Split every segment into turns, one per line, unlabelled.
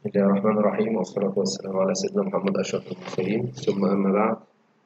بسم الله الرحمن الرحيم والصلاة والسلام على سيدنا محمد أشرف المرسلين ثم أما بعد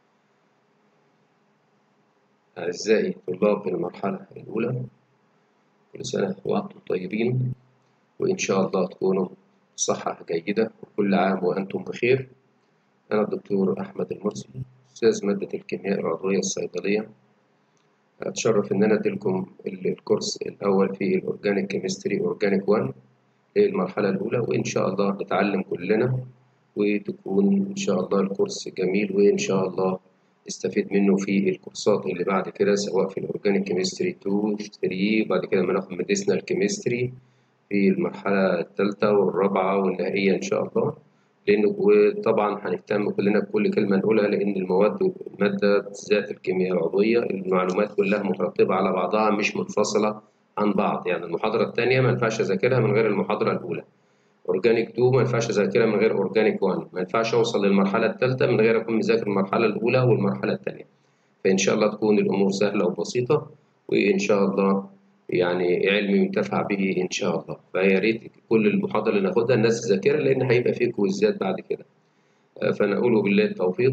أعزائي طلاب المرحلة الأولى كل سنة وأنتم طيبين وإن شاء الله تكونوا بصحة جيدة وكل عام وأنتم بخير أنا الدكتور أحمد المرسي أستاذ مادة الكيمياء العضوية الصيدلية أتشرف إن أنا أديلكم الكورس الأول في الأورجانيك كيمستري أورجانيك 1 المرحلة الأولى وإن شاء الله نتعلم كلنا وتكون إن شاء الله الكورس جميل وإن شاء الله نستفيد منه في الكورسات اللي بعد كده سواء في الأورجانيك كيمستري 2 3 وبعد كده لما ناخد ميديسنال كيمستري في المرحلة الثالثة والرابعة والنهائية إن شاء الله لأن وطبعا هنهتم كلنا بكل كلمة نقولها لأن المواد المادة بالذات الكيمياء العضوية المعلومات كلها مترتبة على بعضها مش منفصلة عن بعض يعني المحاضرة الثانية ما ينفعش أذاكرها من غير المحاضرة الأولى أورجانيك 2 ما ينفعش أذاكرها من غير أورجانيك 1 ما ينفعش أوصل للمرحلة الثالثة من غير أكون مذاكر المرحلة الأولى والمرحلة الثانية فإن شاء الله تكون الأمور سهلة وبسيطة وإن شاء الله يعني علم ينتفع به إن شاء الله فيا ريت كل المحاضرة اللي ناخدها الناس تذاكرها لأن هيبقى فيه كويزات بعد كده فنقول بالله التوفيق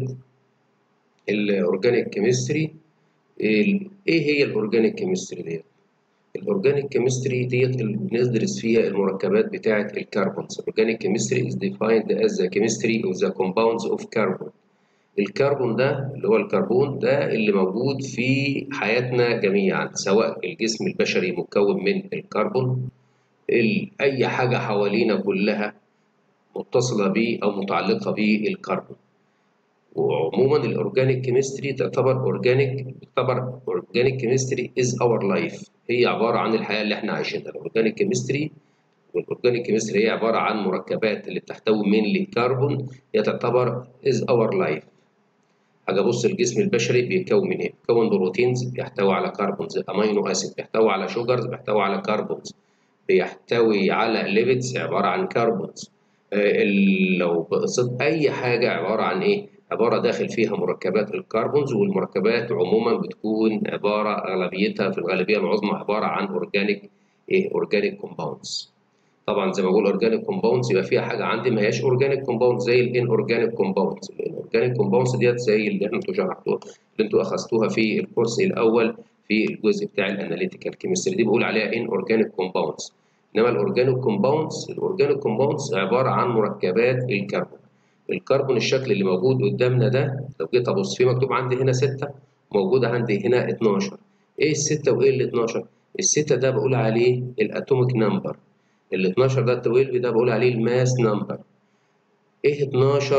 الأورجانيك كيمستري إيه هي الأورجانيك كيمستري ديت؟ الاورجانيك كيمستري ديت اللي بندرس فيها المركبات بتاعه الكربونز الاورجانيك كيمستري is defined as the chemistry of the compounds of carbon الكربون ده اللي هو الكربون ده اللي موجود في حياتنا جميعا سواء الجسم البشري مكون من الكربون اي حاجه حوالينا كلها متصله بيه او متعلقه بالكربون وعموما الاورجانيك كيمستري تعتبر اورجانيك تعتبر اورجانيك كيمستري از اور لايف هي عباره عن الحياه اللي احنا عايشينها الاورجانيك كيمستري والاورجانيك كيمستري هي عباره عن مركبات اللي بتحتوي من الكربون هي تعتبر از اور لايف حاجه بص الجسم البشري بيتكون من ايه بيتكون بروتينز بيحتوي على كربونز امينو اسيد بيحتوي على شوجرز بيحتوي على كربونز بيحتوي على ليبيدز عباره عن كربونز آه لو بقصد اي حاجه عباره عن ايه عبارة داخل فيها مركبات الكربونز والمركبات عموما بتكون عبارة أغلبيتها في الغالبية العظمى عبارة عن أورجانيك إيه أورجانيك كومباوندز طبعا زي ما بقول أورجانيك كومباوندز يبقى فيها حاجة عندي ما هياش أورجانيك كومباوندز زي الإن أورجانيك كومباوندز الأورجانيك كومباوندز ديت زي اللي أنتوا شرحتوها اللي أنتوا أخذتوها في الكورس الأول في الجزء بتاع الأناليتيكال كيمستري دي بقول عليها إن أورجانيك كومباوندز إنما الأورجانيك كومباوندز الأورجانيك كومباوندز عبارة عن مركبات الكربون الكربون الشكل اللي موجود قدامنا ده لو جيت ابص في مكتوب عندي هنا 6 موجوده عندي هنا 12 ايه الستة وايه ال 12 الستة ده بقول عليه الاتوميك نمبر ال 12 ده 12 ده بقول عليه الماس نمبر ايه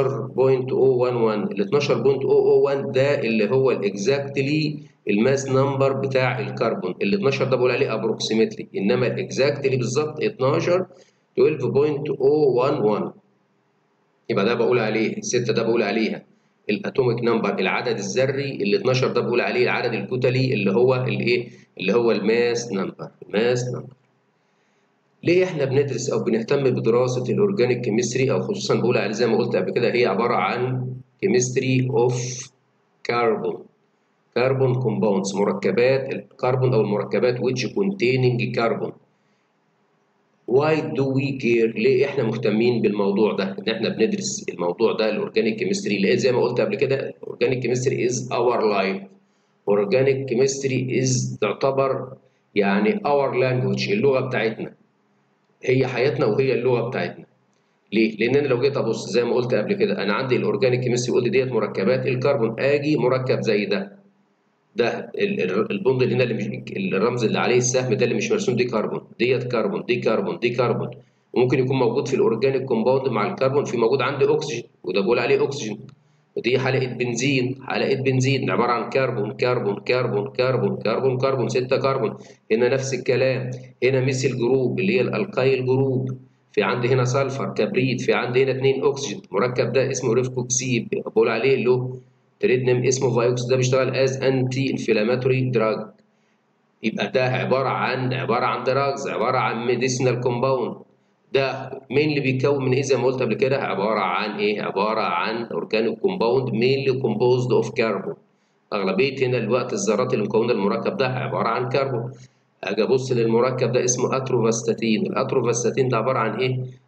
12.011 ال 12.001 ده اللي هو الاكزاكتلي الماس نمبر بتاع الكربون ال 12 ده بقول عليه ابروكسيمتلي انما الاكزاكتلي بالظبط 12 12.011 يبقى ده بقول عليه الستة ده بقول عليها الاتوميك نمبر العدد الذري ال 12 ده بقول عليه العدد الكتلي اللي هو الايه اللي هو الماس نمبر الماس نمبر ليه احنا بندرس او بنهتم بدراسه الاورجانيك كيمستري او خصوصا بقول عليه زي ما قلت قبل كده هي عباره عن كيمستري اوف كربون كربون كومباوندز مركبات الكربون او المركبات which containing carbon why do we care ليه احنا مهتمين بالموضوع ده ان احنا بندرس الموضوع ده الاورجانيك كيمستري لان زي ما قلت قبل كده الاورجانيك كيمستري از اور لايف اورجانيك كيمستري از تعتبر يعني اور لانجوج اللغه بتاعتنا هي حياتنا وهي اللغه بتاعتنا ليه؟ لان انا لو جيت ابص زي ما قلت قبل كده انا عندي الاورجانيك كيمستري يقول لي ديت مركبات الكربون اجي مركب زي ده ده البوند اللي هنا اللي مش الرمز اللي عليه السهم ده اللي مش مرسوم دي كربون ديت كربون دي كربون دي كربون وممكن يكون موجود في الاورجانيك كومباوند مع الكربون في موجود عندي اكسجين وده بقول عليه اكسجين ودي حلقه بنزين حلقه بنزين عباره عن كربون كربون كربون كربون كربون كربون 6 كربون هنا نفس الكلام هنا مثل جروب اللي هي الالقايل جروب في عندي هنا سلفر كبريت في عندي هنا اثنين اكسجين المركب ده اسمه ريفكوكسيب بقول عليه له تريد نيم اسمه فايوكس ده بيشتغل از انتي انفلاماتوري دراج يبقى ده عباره عن عباره عن دراجز عباره عن ميديسينال كومباوند ده مين اللي بيتكون من ايه زي ما قلت قبل كده عباره عن ايه عباره عن اورجانيك كومباوند مينلي كومبوزد اوف كربون اغلبيه هنا الوقت الذرات اللي مكونه المركب ده عباره عن كربون اجي ابص للمركب ده اسمه اتروفاستاتين الاتروفاستاتين ده عباره عن ايه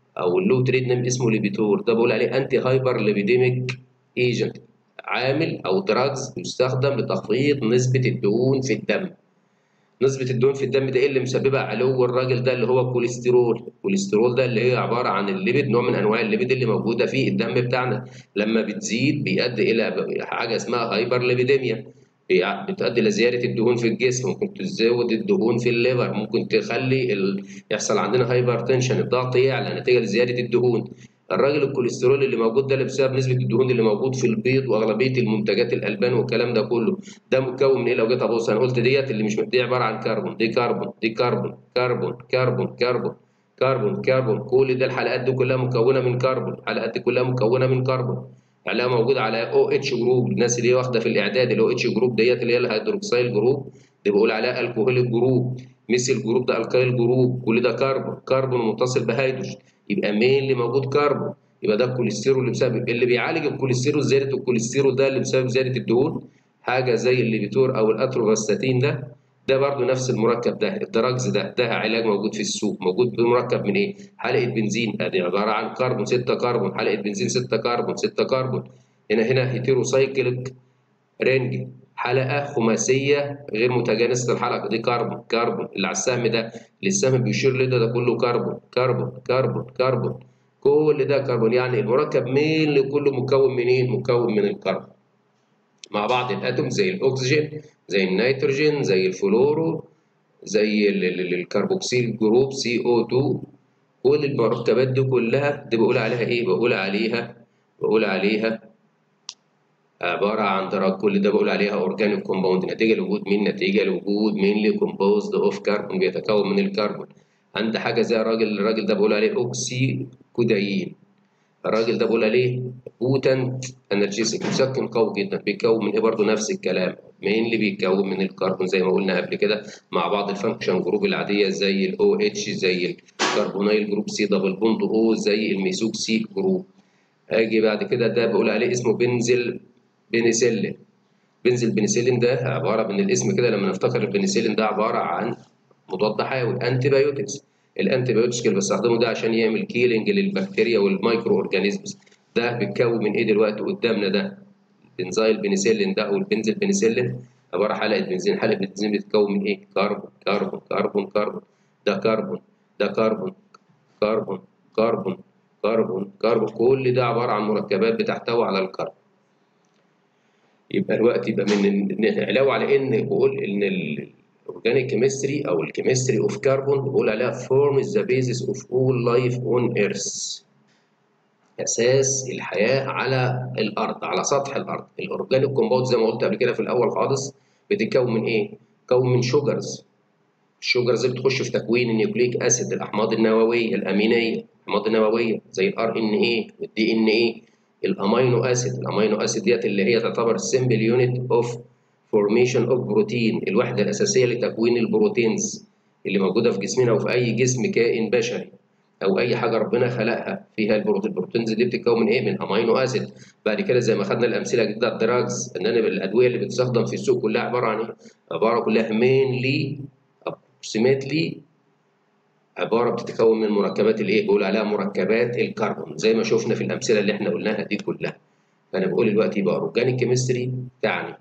او اللو تريد نيم اسمه ليبيتور ده بقول عليه انتي هايبر ليبيديميك ايجنت عامل او دراجز يستخدم لتخفيض نسبه الدهون في الدم نسبة الدهون في الدم ده ايه اللي مسببها علو الراجل ده اللي هو الكوليسترول، الكوليسترول ده اللي هي عبارة عن الليبيد نوع من أنواع الليبيد اللي موجودة في الدم بتاعنا، لما بتزيد بيؤدي إلى حاجة اسمها هايبر ليبيديميا، بتؤدي إلى زيادة الدهون في الجسم، ممكن تزود الدهون في الليفر، ممكن تخلي ال... يحصل عندنا هايبر تنشن، الضغط يعلى نتيجة لزيادة الدهون، الراجل الكوليسترول اللي موجود ده اللي بسبب نسبه الدهون اللي موجود في البيض واغلبيه المنتجات الالبان والكلام ده كله ده مكون من ايه لو جيت ابص انا قلت ديت اللي مش دي عباره عن كربون دي كربون دي كربون كربون كربون كربون كربون كربون كل ده الحلقات دي كلها مكونه من كربون الحلقات دي كلها مكونه من كربون هلاقيها موجوده على او اتش جروب الناس اللي هي واخده في الاعداد الاو اتش جروب ديت اللي هي الهيدروكسيل جروب دي بقول عليها الكوهوليك جروب مثل جروب ده الكايل جروب كل ده كربون كربون متصل بهيدروجين يبقى مين اللي موجود كربون يبقى ده الكوليسترول اللي بسبب اللي بيعالج الكوليسترول زياده الكوليسترول ده اللي بسبب زياده الدهون حاجه زي الليبيتور او الاتروفاستاتين ده ده برضه نفس المركب ده الدراجز ده ده علاج موجود في السوق موجود بمركب من ايه؟ حلقه بنزين ادي عباره عن كربون 6 كربون حلقه بنزين 6 كربون 6 كربون هنا هنا هيتيروسايكليك رينج حلقه خماسيه غير متجانسه الحلقه دي كربون كربون اللي على السهم ده اللي السهم بيشير لده ده كله كربون كربون كربون كربون كل ده كربون يعني المركب مين كله مكون منين؟ مكون من الكربون مع بعض الاتوم زي الاكسجين زي النيتروجين زي الفلورو زي الكربوكسيل جروب سي او 2 كل المركبات دي كلها دي بقول عليها ايه؟ بقول عليها بقول عليها عبارة عن دراج كل ده بقول عليها اورجانيك كومباوند نتيجة لوجود مين؟ نتيجة لوجود مينلي كومبوزد اوف كربون بيتكون من الكربون عند حاجة زي الراجل الراجل ده بقول عليه اوكسي كودايين الراجل ده بقول عليه بوتنت انرجيسك مسكن قوي جدا بيتكون من ايه برضه نفس الكلام مين اللي بيتكون من الكربون زي ما قلنا قبل كده مع بعض الفانكشن جروب العاديه زي الاو اتش زي الكربونايل جروب سي دبل بوند او زي الميثوكسي جروب اجي بعد كده ده بقول عليه اسمه بنزل بنسلين بنزل بنسلين ده عباره من الاسم كده لما نفتكر البنسلين ده عباره عن مضاد حيوي انتي بايوتكس الانتي بايوتكس اللي بستخدمه ده عشان يعمل كيلينج للبكتيريا والمايكرو اورجانيزمز ده بيتكون من ايه دلوقتي قدامنا ده بنزايل بنسلين ده او البنزل بنسلين عباره حلقه بنزين حلقه بنزين بتتكون من ايه كربون كربون كربون كربون ده كربون ده كربون كربون كربون كربون كربون كل ده عباره عن مركبات بتحتوي على الكربون يبقى الوقت يبقى من علاوه على ان بقول ان الاورجانيك كيمستري او الكيمستري اوف كربون بقول عليها forms the basis of all life on earth اساس الحياه على الارض على سطح الارض الاورجانيك كومباوند زي ما قلت قبل كده في الاول خالص بتتكون من ايه بتتكون من شوجرز الشوجرز بتخش في تكوين النيوكليك اسيد الاحماض النوويه الامينيه الاحماض النوويه زي الار ان اي والدي ان اي الامينو اسيد الامينو اسيد ديت اللي هي تعتبر سمبل يونت اوف فورميشن اوف بروتين الوحده الاساسيه لتكوين البروتينز اللي موجوده في جسمنا وفي اي جسم كائن بشري او اي حاجه ربنا خلقها فيها البروتين البروتينز دي بتتكون من ايه من امينو اسيد بعد كده زي ما خدنا الامثله كده الدراجز ان انا الادويه اللي بتستخدم في السوق كلها عباره عن ايه عباره كلها مينلي ابروكسيمتلي عباره بتتكون من مركبات الايه بقول عليها مركبات الكربون زي ما شفنا في الامثله اللي احنا قلناها دي كلها فانا بقول دلوقتي يبقى اورجانيك كيمستري تعني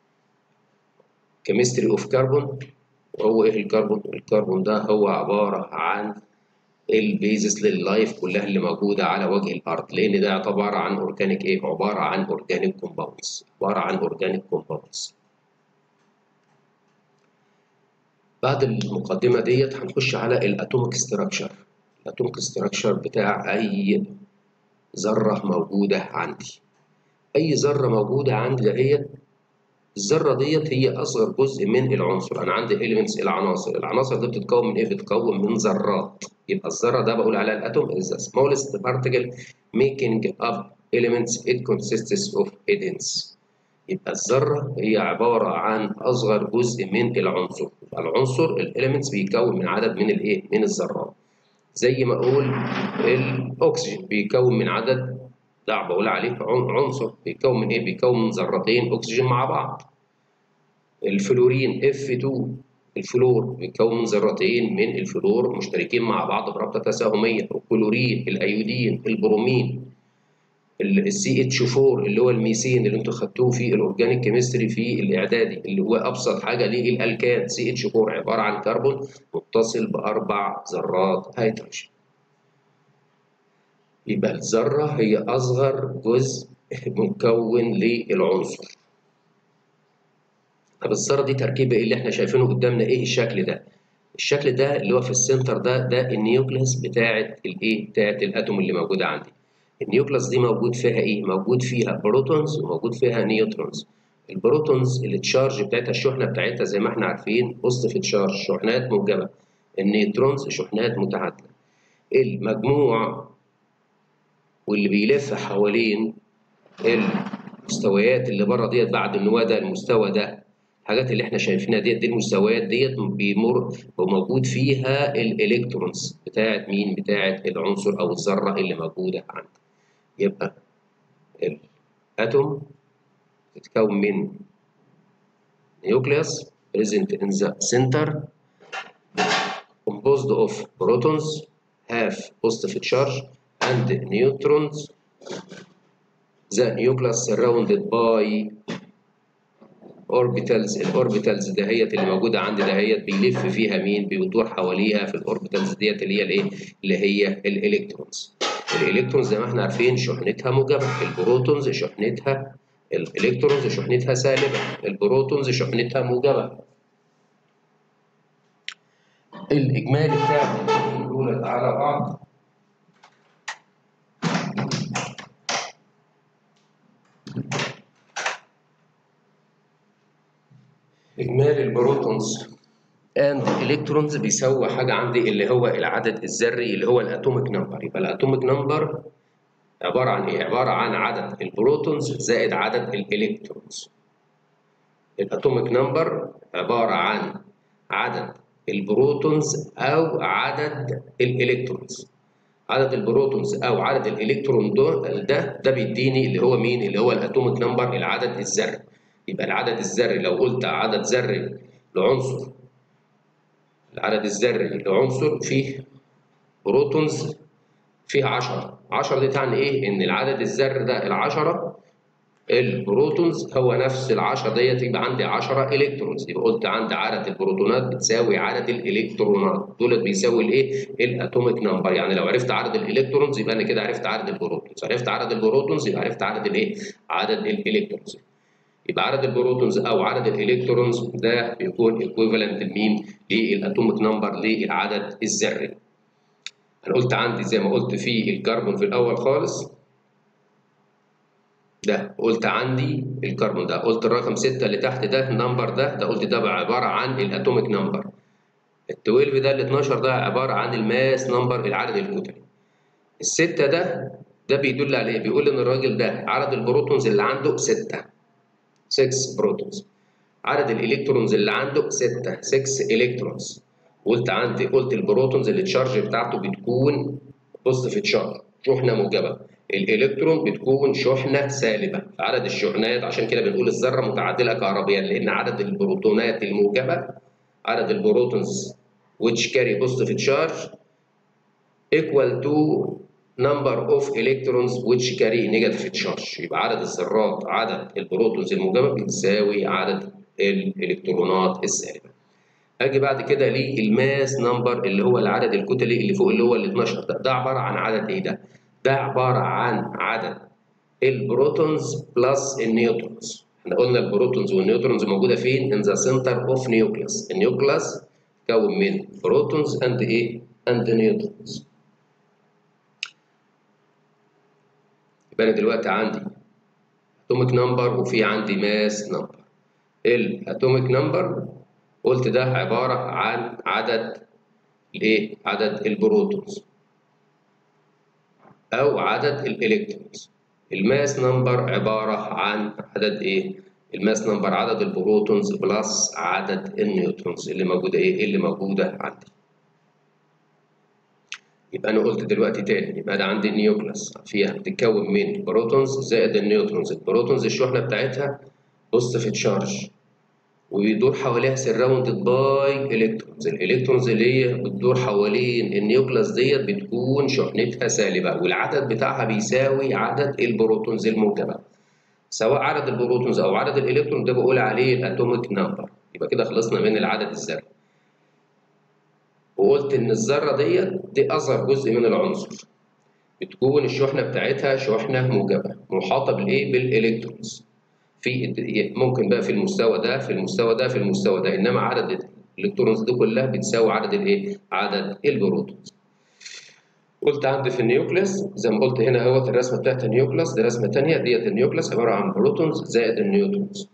كيمستري اوف كربون وهو ايه الكربون الكربون ده هو عباره عن البيزس لللايف كلها اللي موجوده على وجه الارض لان ده عباره عن اورجانيك ايه عباره عن اورجانيك كومباوندز عباره عن اورجانيك كومباوندز بعد المقدمه ديت هنخش على الاتوميك ستراكشر الاتوميك ستراكشر بتاع اي ذره موجوده عندي اي ذره موجوده عندي دهيت الذره ديت هي اصغر جزء من العنصر انا عندي اليمنتس العناصر العناصر دي بتتكون من ايه بتتكون من ذرات يبقى الذره ده بقول عليها الاتوم is the smallest particle making up elements it consists of atoms يبقى الذره هي عباره عن اصغر جزء من العنصر العنصر الاليمنتس بيكون من عدد من الايه من الذرات زي ما اقول الاكسجين بيكون من عدد ده بقول عليه عنصر بيكون من ايه بيكون من ذرتين اكسجين مع بعض الفلورين F2 الفلور بيتكون من ذرتين من الفلور مشتركين مع بعض برابطه تساهميه الكلورين الايودين البرومين السي اتش 4 اللي هو الميثين اللي انتوا خدتوه في الاورجانيك كيمستري في الاعدادي اللي هو ابسط حاجه للالكان سي اتش 4 عباره عن كربون متصل باربع ذرات هيدروجين يبقى الذره هي اصغر جزء مكون للعنصر طب الذره دي تركيبها ايه اللي احنا شايفينه قدامنا ايه الشكل ده الشكل ده اللي هو في السنتر ده ده النيوكليس بتاعه الايه بتاعه الاتوم اللي موجوده عندي النيوكليس دي موجود فيها ايه موجود فيها بروتونز وموجود فيها نيوترونز البروتونز التشارج بتاعتها الشحنه بتاعتها زي ما احنا عارفين بوزيتيف تشارج شحنات موجبه النيوترونز شحنات متعادله المجموع واللي بيلف حوالين المستويات اللي بره ديت بعد النواه ده المستوى ده الحاجات اللي احنا شايفينها ديت دي المستويات ديت بيمر وموجود فيها الالكترونز بتاعت مين بتاعت العنصر او الذره اللي موجوده عندي يبقى الاتوم تتكون من nucleus present in the center composed of protons have positive charge and neutrons the nucleus surrounded by orbitals الاوربيتالز دهيت اللي موجوده عندي دهيت بيلف فيها مين بيدور حواليها في الاوربيتالز ديت اللي هي الايه اللي هي الالكترونز الالكترونز زي ما احنا عارفين شحنتها موجبه البروتونز شحنتها الالكترونز شحنتها سالبه البروتونز شحنتها موجبه الاجمالي بتاع دول على بعض إجمالي البروتونز اند الكترونز بيساوي حاجة عندي اللي هو العدد الذري اللي هو الأتوميك نمبر يبقى الأتوميك نمبر عبارة عن إيه؟ عبارة عن عدد البروتونز زائد عدد الإلكترونز الأتوميك نمبر عبارة عن عدد البروتونز أو عدد الإلكترونز عدد البروتونز أو عدد الإلكترون ده ده بيديني اللي هو مين؟ اللي هو الأتوميك نمبر العدد الذري يبقى العدد الذري لو قلت عدد ذري لعنصر العدد الذري لعنصر فيه بروتونز فيه 10 10 دي تعني ايه ان العدد الذري ده ال10 البروتونز هو نفس ال10 ديت يبقى عندي 10 الكترونز يبقى قلت عندي عدد البروتونات بتساوي عدد الالكترونات دولت بيساوي الايه الاتوميك نمبر يعني لو عرفت عدد الالكترونز يبقى انا كده عرفت عدد البروتونز عرفت عدد البروتونز يبقى عرفت عدد الايه عدد الالكترونز يبقى عدد البروتونز او عدد الالكترونز ده بيكون ايكويفالنت لمين؟ للاتوميك نمبر للعدد الذري. انا قلت عندي زي ما قلت في الكربون في الاول خالص ده قلت عندي الكربون ده قلت الرقم 6 اللي تحت ده النمبر ده ده قلت ده عباره عن الاتوميك نمبر. ال 12 ده ال 12 ده عباره عن الماس نمبر العدد الكتلي. الستة ده ده بيدل على ايه؟ بيقول ان الراجل ده عدد البروتونز اللي عنده 6 6 بروتونز عدد الالكترونز اللي عنده 6 6 الكترونز قلت عندي قلت البروتونز اللي التشارج بتاعته بتكون بوزيتيف تشارج شحنه موجبه الالكترون بتكون شحنه سالبه عدد الشحنات عشان كده بنقول الذره متعادله كهربيا لان عدد البروتونات الموجبه عدد البروتونز which carry positive charge equal to number of electrons which carry negative charge يبقى عدد الذرات عدد البروتونز الموجبه بتساوي عدد الالكترونات السالبه اجي بعد كده للماس نمبر اللي هو العدد الكتلي اللي فوق اللي هو ال 12 ده ده عباره عن عدد ايه ده ده عباره عن عدد البروتونز بلس النيوترونز احنا قلنا البروتونز والنيوترونز موجوده فين ان ذا سنتر اوف نيوكليوس النيوكليوس تكون من بروتونز اند ايه اند نيوترونز يبقى انا دلوقتي عندي اتوميك نمبر وفي عندي ماس نمبر الاتوميك نمبر قلت ده عباره عن عدد الايه عدد البروتونز او عدد الالكترونز الماس نمبر عباره عن عدد ايه الماس نمبر عدد البروتونز بلس عدد النيوترونز اللي موجوده ايه اللي موجوده عندي يبقى انا قلت دلوقتي تاني يبقى ده عندي النيوكليس فيها بتتكون من بروتونز زائد النيوترونز البروتونز الشحنه بتاعتها بوزيتيف تشارج وبيدور حواليها سراوندد باي الكترونز الالكترونز اللي هي بتدور حوالين النيوكلاس ديت بتكون شحنتها سالبه والعدد بتاعها بيساوي عدد البروتونز الموجبه سواء عدد البروتونز او عدد الالكترون ده بقول عليه الاتوميك نمبر يبقى كده خلصنا من العدد الذري وقلت ان الذره ديت دي اصغر جزء من العنصر بتكون الشحنه بتاعتها شحنه موجبه محاطه بالايه بالالكترونز في ممكن بقى في المستوى ده في المستوى ده في المستوى ده انما عدد الالكترونز دي كلها بتساوي عدد الايه عدد البروتونز قلت عندي في النيوكليس زي ما قلت هنا اهوت الرسمه بتاعت النيوكليس دي رسمه ثانيه ديت النيوكليس عباره عن بروتونز زائد النيوترونز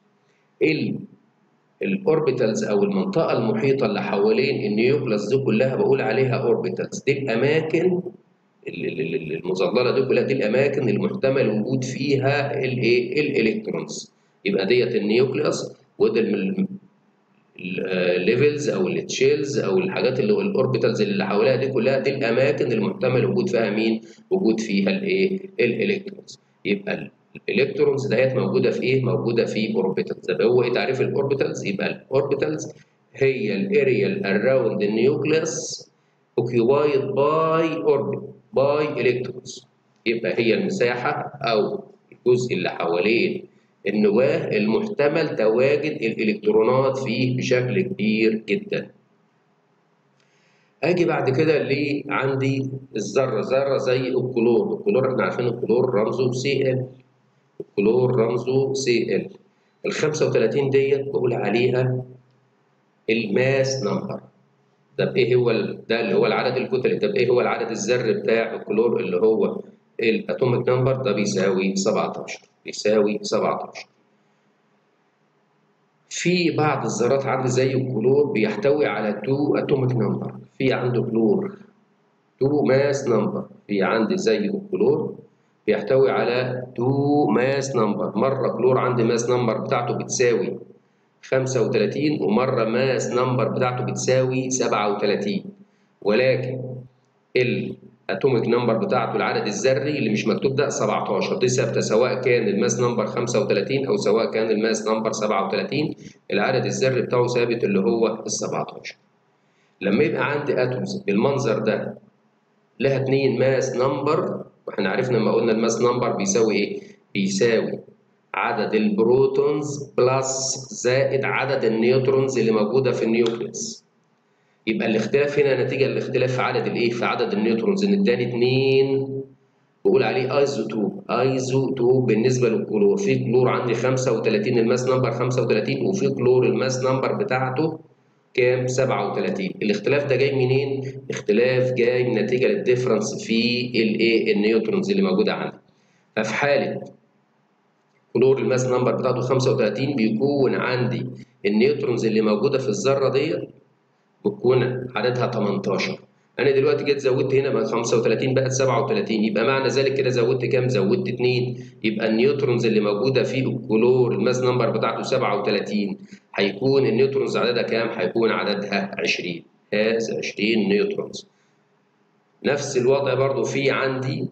الاوربيتالز او المنطقه المحيطه اللي حوالين النيوكليس دي كلها بقول عليها اوربيتالز دي الاماكن المظلله دي كلها دي الاماكن المحتمل وجود فيها الايه الالكترونز يبقى ديت النيوكليوس وده الليفلز او التشيلز او الحاجات اللي الاوربيتالز اللي حواليها دي كلها دي الاماكن المحتمل وجود فيها مين وجود فيها الايه الالكترونز يبقى الالكترونز ديت موجوده في ايه موجوده في اوربيتالز طب هو ايه تعريف الاوربيتالز يبقى الاوربيتالز هي الاريال اراوند النيوكليوس occupied by orbit by electrons يبقى هي المساحة أو الجزء اللي حوالين النواة المحتمل تواجد الإلكترونات فيه بشكل كبير جدا أجي بعد كده اللي عندي الذرة ذرة زي الكلور الكلور احنا عارفين الكلور رمزه سي ال الكلور رمزه سي ال ال 35 ديت بقول عليها الماس نمبر طب ايه هو ده اللي هو العدد الكتلي طب ايه هو العدد الذري بتاع الكلور اللي هو الاتوميك نمبر ده بيساوي 17 بيساوي 17 في بعض الذرات عندي زي الكلور بيحتوي على 2 اتوميك نمبر في عنده كلور 2 ماس نمبر في عندي زي الكلور بيحتوي على 2 ماس نمبر مره كلور عندي ماس نمبر بتاعته بتساوي 35 ومرة ماس نمبر بتاعته بتساوي 37 ولكن الاتوميك نمبر بتاعته العدد الذري اللي مش مكتوب ده 17 دي ثابته سواء كان الماس نمبر 35 او سواء كان الماس نمبر 37 العدد الذري بتاعه ثابت اللي هو ال 17 لما يبقى عندي اتومز بالمنظر ده لها 2 ماس نمبر واحنا عرفنا لما قلنا الماس نمبر بيساوي ايه؟ بيساوي عدد البروتونز بلس زائد عدد النيوترونز اللي موجوده في النيوكليس يبقى الاختلاف هنا نتيجه الاختلاف في عدد الايه في عدد النيوترونز ان اداني 2 بقول عليه ايزوتوب ايزوتوب بالنسبه للكلور في كلور عندي 35 الماس نمبر 35 وفي كلور الماس نمبر بتاعته كام 37 الاختلاف ده جاي منين اختلاف جاي من نتيجه للديفرنس في الايه النيوترونز اللي موجوده عندي ففي حاله كلور الماس نمبر بتاعته 35 بيكون عندي النيوترونز اللي موجوده في الذره ديت بتكون عددها 18 انا دلوقتي جيت زودت هنا من 35 بقت 37 يبقى معنى ذلك كده زودت كام زودت 2 يبقى النيوترونز اللي موجوده في الكلور الماس نمبر بتاعته 37 هيكون النيوترونز عددها كام هيكون عددها 20 هذا 20 نيوترونز نفس الوضع برضو في عندي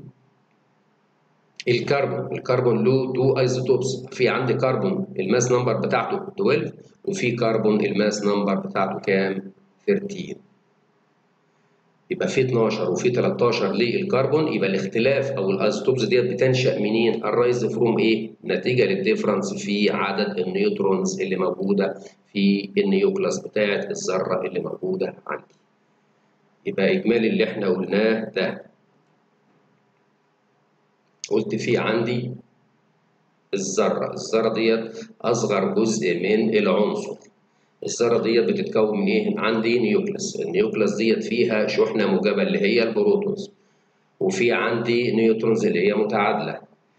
الكربون الكربون له تو ايزوتوبس في عندي كربون الماس نمبر بتاعته 12 وفي كربون الماس نمبر بتاعته كام 13 يبقى في 12 وفي 13 للكربون يبقى الاختلاف او الايزوتوبس ديت بتنشا منين الرايز فروم ايه نتيجه للديفرنس في عدد النيوترونز اللي موجوده في النيوكلاس بتاعه الذره اللي موجوده عندي يبقى اجمالي اللي احنا قلناه ده قلت في عندي الذرة الذرة ديت أصغر جزء من العنصر الذرة ديت بتتكون من إيه؟ عندي نيوكلس النيوكلس ديت فيها شحنة موجبة اللي هي البروتونز وفي عندي نيوترونز اللي هي متعادلة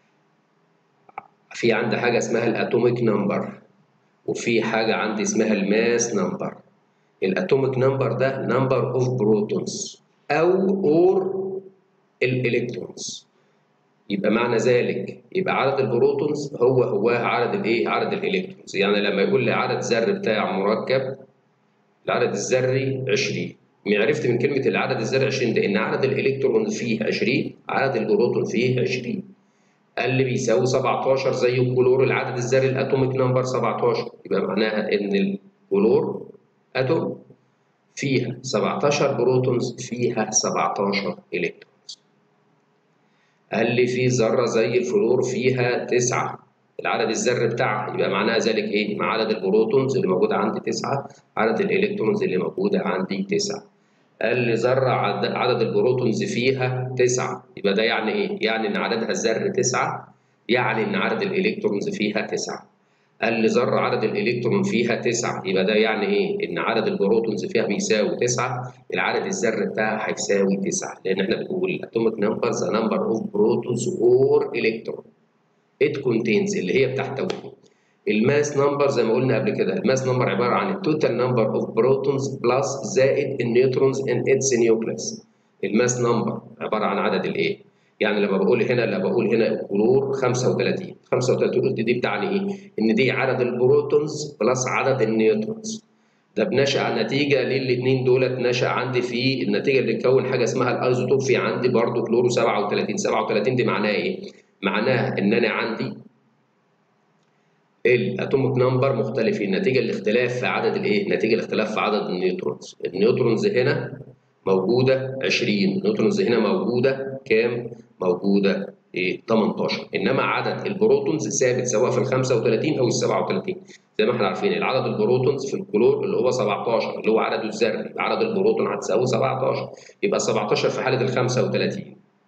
في عندي حاجة اسمها الأتوميك نمبر وفي حاجة عندي اسمها الماس نمبر الأتوميك نمبر ده نمبر أوف بروتونز أو أور الإلكترونز يبقى معنى ذلك يبقى عدد البروتونز هو هو عدد الايه عدد الالكترونز يعني لما يقول لي عدد ذري بتاع مركب العدد الذري 20 عرفت من كلمه العدد الذري 20 ده ان عدد الالكترون فيه 20 عدد البروتون فيه 20 قال لي بيساوي 17 زي الكلور العدد الذري الاتوميك نمبر 17 يبقى معناها ان الكلور اتوم فيها 17 بروتونز فيها 17 الكترونز قال لي في ذره زي الفلور فيها 9 العدد الذري بتاعها يبقى معناها ذلك ايه؟ مع عدد البروتونز اللي موجوده عندي 9 عدد الالكترونز اللي موجوده عندي 9 قال لي ذره عدد البروتونز فيها 9 يبقى ده يعني ايه؟ يعني ان عددها الذري 9 يعني ان عدد الالكترونز فيها 9 قال لي ذره عدد الالكترون فيها 9 يبقى ده يعني ايه؟ ان عدد البروتونز فيها بيساوي 9 العدد الذري بتاعها هيساوي 9 لان احنا بنقول atomic number the number of protons or electron it contains اللي هي بتحتوي الماس نمبر زي ما قلنا قبل كده الماس نمبر عباره عن التوتال نمبر اوف بروتونز بلس زائد النيوترونز ان اتس نيوكليس الماس نمبر عباره عن عدد الايه يعني لما بقول هنا لما بقول هنا الكلور 35 35 قلت دي بتعني ايه ان دي عدد البروتونز بلس عدد النيوترونز ده بنشأ نتيجه للاثنين دولت نشأ عندي في النتيجه اللي تكون حاجه اسمها الايزوتوب في عندي برضو كلورو 37 37 دي معناها ايه معناها ان انا عندي الاتوميك نمبر مختلفين نتيجه لاختلاف في عدد الايه نتيجه لاختلاف في عدد النيوترونز النيوترونز هنا موجوده 20 النيوترونز هنا موجوده كام موجوده ايه 18 انما عدد البروتونز ثابت سواء في ال 35 او ال 37 زي ما احنا عارفين العدد البروتونز في الكلور اللي هو 17 اللي هو عدده الذري عدد البروتون هتساوي 17 يبقى 17 في حاله ال 35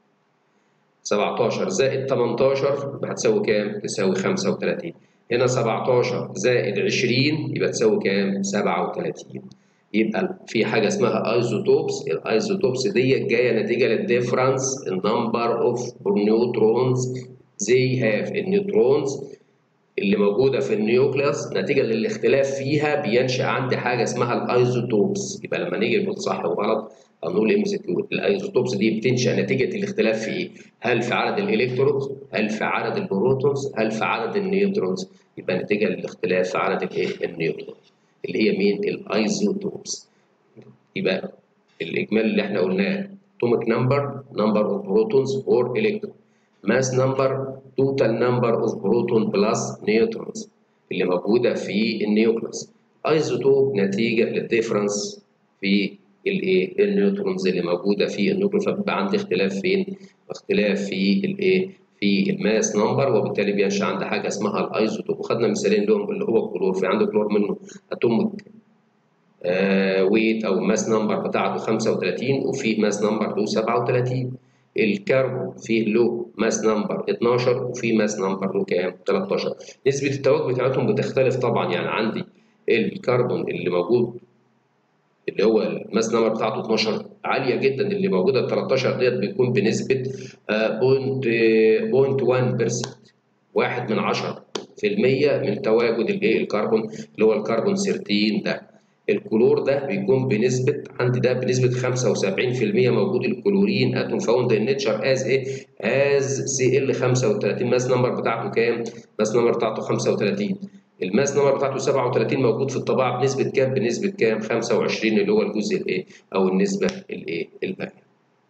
17 زائد 18 هتساوي كام؟ تساوي 35 هنا 17 زائد 20 يبقى تساوي كام؟ 37 يبقى في حاجه اسمها ايزوتوبس الايزوتوبس دي جايه نتيجه للديفرنس النمبر اوف نيوترونز زي هاف النيوترونز اللي موجوده في النيوكليوس نتيجه للاختلاف فيها بينشا عندي حاجه اسمها الايزوتوبس يبقى لما نيجي نقول صح وغلط هنقول ام سي كيو الايزوتوبس دي بتنشا نتيجه الاختلاف في ايه؟ هل في عدد الالكترونز؟ هل في عدد البروتونز؟ هل في عدد النيوترونز؟ يبقى نتيجه للاختلاف في عدد الايه؟ النيوترونز اللي هي مين؟ الايزوتوبس يبقى الاجمالي اللي احنا قلناه atomic number number of protons or electron mass number total number of proton plus neutrons اللي موجوده في النيوكليوس ايزوتوب نتيجه للديفرنس في الايه النيوترونز اللي موجوده في النيوكليوس فبيبقى عندي اختلاف فين اختلاف في الايه في الماس نمبر وبالتالي بينشا عندي حاجه اسمها الايزوتوب وخدنا مثالين لهم اللي هو الكلور في عندك كلور منه اتوميك آه ويت او ماس نمبر بتاعته 35 وفيه ماس نمبر له 37 الكربون فيه له ماس نمبر 12 وفيه ماس نمبر له كام 13 نسبه التواجد بتاعتهم بتختلف طبعا يعني عندي الكربون اللي موجود اللي هو الماس نمبر بتاعته 12 عاليه جدا اللي موجوده ال 13 ديت بيكون بنسبه بوينت بوينت 1% واحد من 10 في المية من تواجد الايه الكربون اللي هو الكربون 13 ده الكلور ده بيكون بنسبة عندي ده بنسبة 75% موجود الكلورين اتوم فاوند ان نيتشر از ايه؟ از سي ال 35 ماس نمبر بتاعته كام؟ ماس نمبر بتاعته 35 الماس نمبر بتاعته 37 موجود في الطباعة بنسبة كام؟ بنسبة كام؟ 25 اللي هو الجزء الايه؟ أو النسبة الايه؟ الباقية.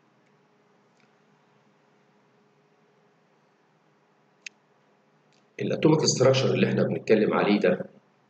الاتوميك ستراكشر اللي احنا بنتكلم عليه ده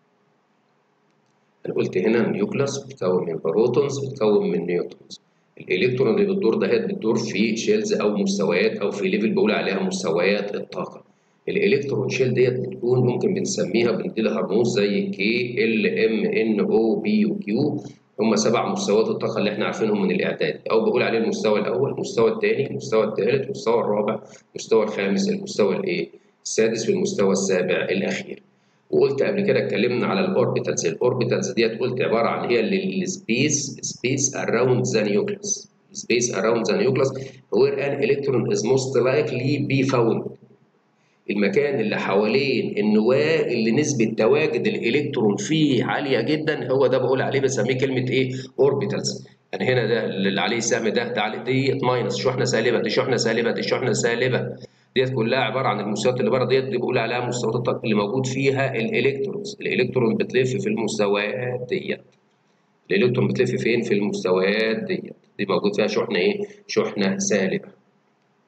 انا قلت هنا النيوكلاس بتتكون من بروتونز بتتكون من نيوترونز الالكترون اللي بتدور ده بتدور في شيلز او مستويات او في ليفل بقول عليها مستويات الطاقه الالكترون شيل ديت بتكون ممكن بنسميها بندي لها رموز زي كي ال ام ان او بي وكيو هم سبع مستويات الطاقه اللي احنا عارفينهم من الاعداد او بقول عليه المستوى الاول المستوى الثاني المستوى الثالث المستوى الرابع المستوى الخامس المستوى الايه السادس والمستوى السابع الاخير وقلت قبل كده اتكلمنا على الاوربيتالز الاوربيتالز ديت قلت عباره عن هي السبيس سبيس اراوند ذا نيوكليس space around the nucleus where an electron is most likely be found المكان اللي حوالين النواه اللي نسبه تواجد الالكترون فيه عاليه جدا هو ده بقول عليه بسميه كلمه ايه اوربيتالز يعني هنا ده اللي عليه السهم ده ده عليه دي ماينس شحنه سالبه دي شحنه سالبه دي شحنه سالبه ديت كلها عباره عن المستويات اللي بره ديت دي بقول عليها مستويات الطاقه اللي موجود فيها الالكترونز الالكترون بتلف في المستويات ديت الالكترون بتلف فين في المستويات ديت دي موجود فيها شحنه ايه شحنه سالبه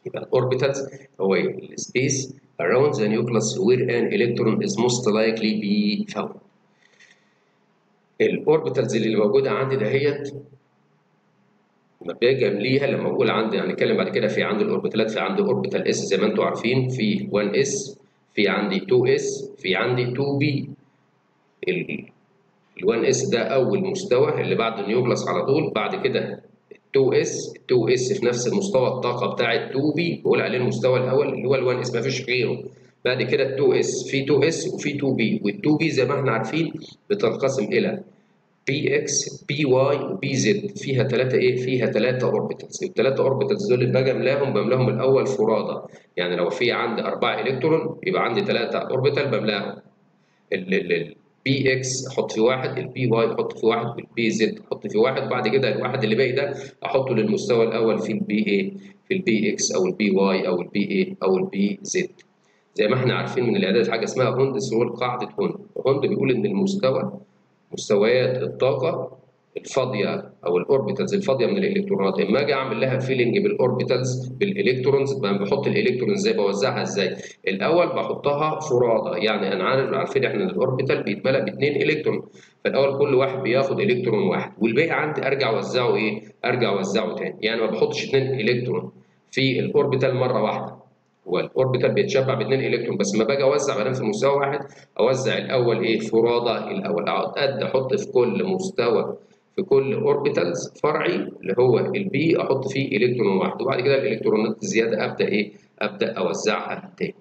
يبقى الاوربيتالز هو السبيس around the nucleus where an electron is most likely be found الاوربيتالز اللي موجوده عندي دهيت لما باجي امليها لما اقول عندي هنتكلم بعد كده في عندي الاوربيتالات في عندي اوربيتال اس زي ما انتم عارفين في 1 اس في عندي 2 اس في عندي 2 بي ال 1 اس ده اول مستوى اللي بعد النيوكلاس على طول بعد كده 2 اس 2 اس في نفس مستوى الطاقه بتاع ال 2 بي بقول عليه المستوى الاول اللي هو ال 1 اس ما فيش غيره بعد كده ال 2 اس في 2 اس وفي 2 بي وال 2 بي زي ما احنا عارفين بتنقسم الى بي اكس بي واي وبي زد فيها ثلاثه ايه فيها ثلاثه اوربيتالز الثلاثه اوربيتالز دول اللي باجي املاهم بملاهم الاول فرادى يعني لو في عندي اربعه الكترون يبقى عندي ثلاثه اوربيتال بملاهم البي اكس احط في واحد البي واي احط في واحد والبي زد احط في واحد بعد كده الواحد اللي باقي ده احطه للمستوى الاول في البي اي في البي اكس او البي واي او البي اي او البي زد زي ما احنا عارفين من الاعداد حاجه اسمها هوندس رول قاعده هوند هوند بيقول ان المستوى مستويات الطاقه الفاضيه او الاوربيتالز الفاضيه من الالكترونات اما اجي اعمل لها فيلنج بالاوربيتالز بالالكترونز بحط الالكترونز ازاي بوزعها ازاي الاول بحطها فرادى يعني انا عارف عارفين احنا ان الاوربيتال بيتملى باثنين الكترون فالاول كل واحد بياخد الكترون واحد والباقي عندي ارجع اوزعه ايه ارجع اوزعه تاني يعني ما بحطش اثنين الكترون في الاوربيتال مره واحده هو الاوربيتال بيتشبع باثنين الكترون بس لما باجي اوزع ما دام في مستوى واحد اوزع الاول ايه فرادى الاول اقعد قد احط في كل مستوى في كل اوربيتالز فرعي اللي هو البي احط فيه الكترون واحد وبعد كده الالكترونات الزياده ابدا ايه ابدا اوزعها تاني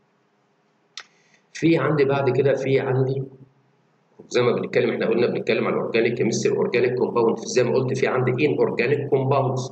في عندي بعد كده في عندي زي ما بنتكلم احنا قلنا بنتكلم على الاورجانيك كيمستري اورجانيك كومباوند زي ما قلت في عندي ان اورجانيك كومباوندز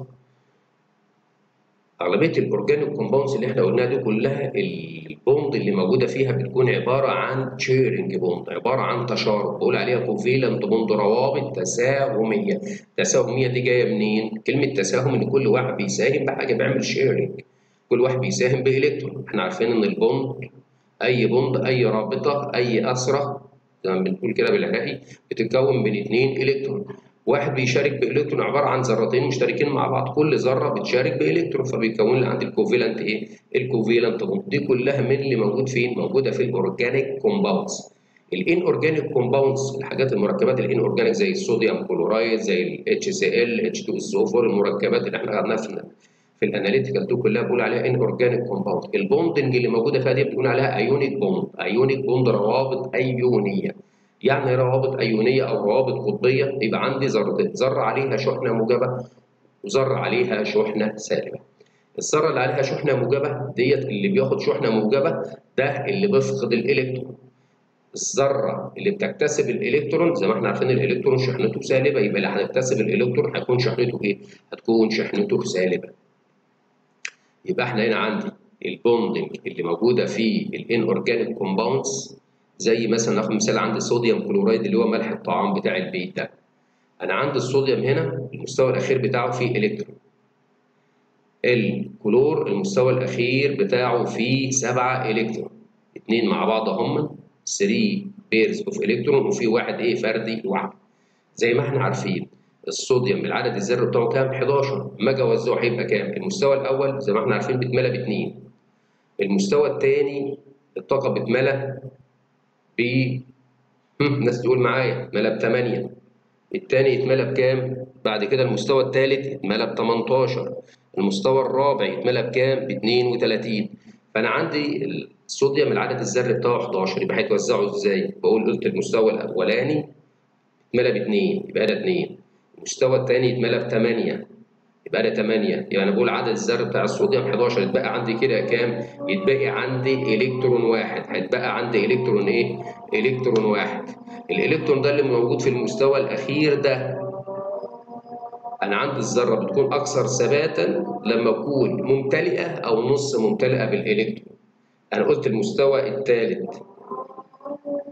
اغلبيه الاورجانيك كومباوندز اللي احنا قلناها دي كلها البوند اللي موجوده فيها بتكون عباره عن شيرنج بوند عباره عن تشارك بقول عليها كوفيلنت بوند روابط تساهميه التساهميه دي جايه منين كلمه تساهم ان كل واحد بيساهم بحاجه بيعمل شيرنج كل واحد بيساهم بالكترون احنا عارفين ان البوند اي بوند اي رابطه اي اسره زي ما بنقول كده بالعراقي بتتكون من اثنين الكترون واحد بيشارك بالكترون عباره عن ذرتين مشتركين مع بعض كل ذره بتشارك بالكترون فبيكون لي عندي الكوفيلنت ايه الكوفيلنت بوند دي كلها من اللي موجود فين موجوده في الاورجانيك كومباوندز الان اورجانيك كومباوندز الحاجات المركبات الان اورجانيك زي الصوديوم كلورايد زي الاتش سي ال اتش 2 اس 4 المركبات اللي احنا خدناها في في الاناليتيكال دي كلها بقول عليها ان اورجانيك كومباوند البوندنج اللي موجوده فيها دي بنقول عليها ايونيك بوند ايونيك بوند روابط ايونيه يعني روابط ايونيه او روابط قطبيه يبقى عندي ذرتين ذره عليها شحنه موجبه وذره عليها شحنه سالبه الذره اللي عليها شحنه موجبه ديت اللي بياخد شحنه موجبه ده اللي بيفقد الالكترون الذره اللي بتكتسب الالكترون زي ما احنا عارفين الالكترون شحنته سالبه يبقى اللي هنكتسب الالكترون هيكون شحنته ايه؟ هتكون شحنته سالبه. يبقى احنا هنا عندي البوندنج اللي موجوده في الان اورجانيك كومباوندز زي مثلا ناخد مثال عندي الصوديوم كلورايد اللي هو ملح الطعام بتاع البيت ده. انا عندي الصوديوم هنا المستوى الاخير بتاعه فيه الكترون. الكلور المستوى الاخير بتاعه فيه 7 الكترون. اثنين مع بعض هم 3 بيرز اوف الكترون وفي واحد ايه فردي لوحده. زي ما احنا عارفين الصوديوم العدد الذري بتاعه كام؟ 11 اما اجي اوزعه هيبقى كام؟ المستوى الاول زي ما احنا عارفين بيتملى باثنين. المستوى الثاني الطاقه بتملى ب الناس تقول معايا اتملى ب 8 الثاني يتملى بكام؟ بعد كده المستوى الثالث يتملى ب 18 المستوى الرابع يتملى بكام؟ ب 32 فانا عندي الصوديوم العدد الذري بتاعه 11 يبقى هيتوزعوا ازاي؟ بقول قلت المستوى الاولاني اتملى ب 2 يبقى ده 2 المستوى الثاني يتملى ب 8 يبقى ده 8 يبقى انا بقول عدد الذري بتاع الصوديوم 11 يتبقى عندي كده كام؟ يتبقى عندي الكترون واحد هيتبقى عندي الكترون ايه؟ الكترون واحد الالكترون ده اللي موجود في المستوى الاخير ده انا عندي الذره بتكون اكثر ثباتا لما تكون ممتلئه او نص ممتلئه بالالكترون انا قلت المستوى الثالث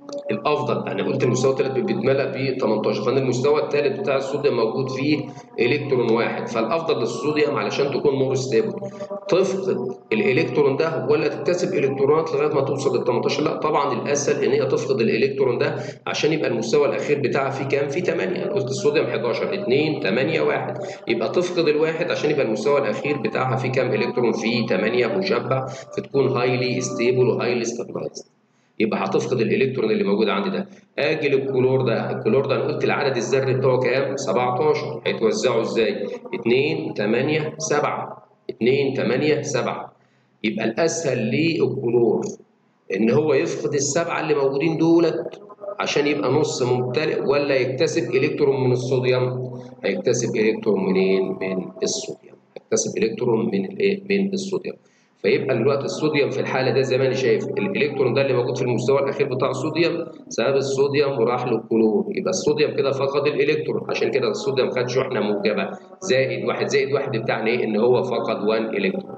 الافضل انا قلت المستوى الثالث بيتملى ب 18 فانا المستوى الثالث بتاع الصوديوم موجود فيه الكترون واحد فالافضل للصوديوم علشان تكون مور ستيبل تفقد الالكترون ده ولا تكتسب الكترونات لغايه ما توصل لل 18 لا طبعا الاسهل ان هي تفقد الالكترون ده عشان يبقى المستوى الاخير بتاعها فيه كام؟ فيه 8 انا قلت الصوديوم 11 2 8 1 يبقى تفقد الواحد عشان يبقى المستوى الاخير بتاعها فيه كام الكترون؟ فيه 8 مشبع فتكون هايلي ستيبل وهايلي ستابلايزد يبقى هتفقد الالكترون اللي موجود عندي ده اجي للكلور ده الكلور ده انا قلت العدد الذري بتاعه كام 17 هيتوزعوا ازاي 2 8 7 2 8 7 يبقى الاسهل للكلور ان هو يفقد السبعه اللي موجودين دولت عشان يبقى نص ممتلئ ولا يكتسب الكترون من الصوديوم هيكتسب الكترون منين من الصوديوم هيكتسب الكترون من الايه من الصوديوم فيبقى دلوقتي الصوديوم في الحاله ده زي ما انا شايف الالكترون ده اللي موجود في المستوى الاخير بتاع الصوديوم سبب الصوديوم وراح للكلور يبقى الصوديوم كده فقد الالكترون عشان كده الصوديوم خد شحنه موجبه زائد واحد زائد واحد بتاعنا ايه ان هو فقد 1 الكترون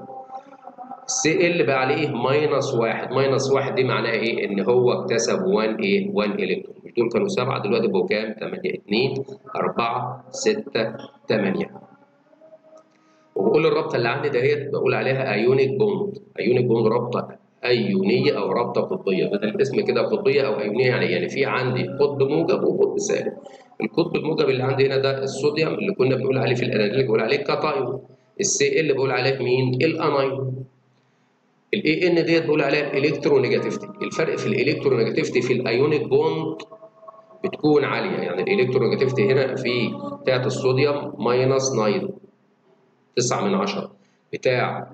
سي ال بقى عليه ماينس واحد ماينس واحد دي معناها ايه ان هو اكتسب 1 ايه 1 الكترون مش دول كانوا سبعه دلوقتي بقوا كام 8 2 4 6 8 وبقول الرابطه اللي عندي دهيت بقول عليها ايونيك بوند ايونيك بوند رابطه ايونيه او رابطه قطبيه بدل الاسم كده قطبيه او ايونيه يعني يعني في عندي قطب موجب وقطب سالب القطب الموجب اللي عندي هنا ده الصوديوم اللي كنا بنقول عليه في الاناليتيك بقول عليه كاتايون السي ال بقول عليه مين الانايون الاي ان ديت بقول عليها الالكترونيجاتيفتي الفرق في الالكترونيجاتيفتي في الايونيك بوند بتكون عاليه يعني الالكترونيجاتيفتي هنا في بتاعت الصوديوم ماينس 9 9 من 10 بتاع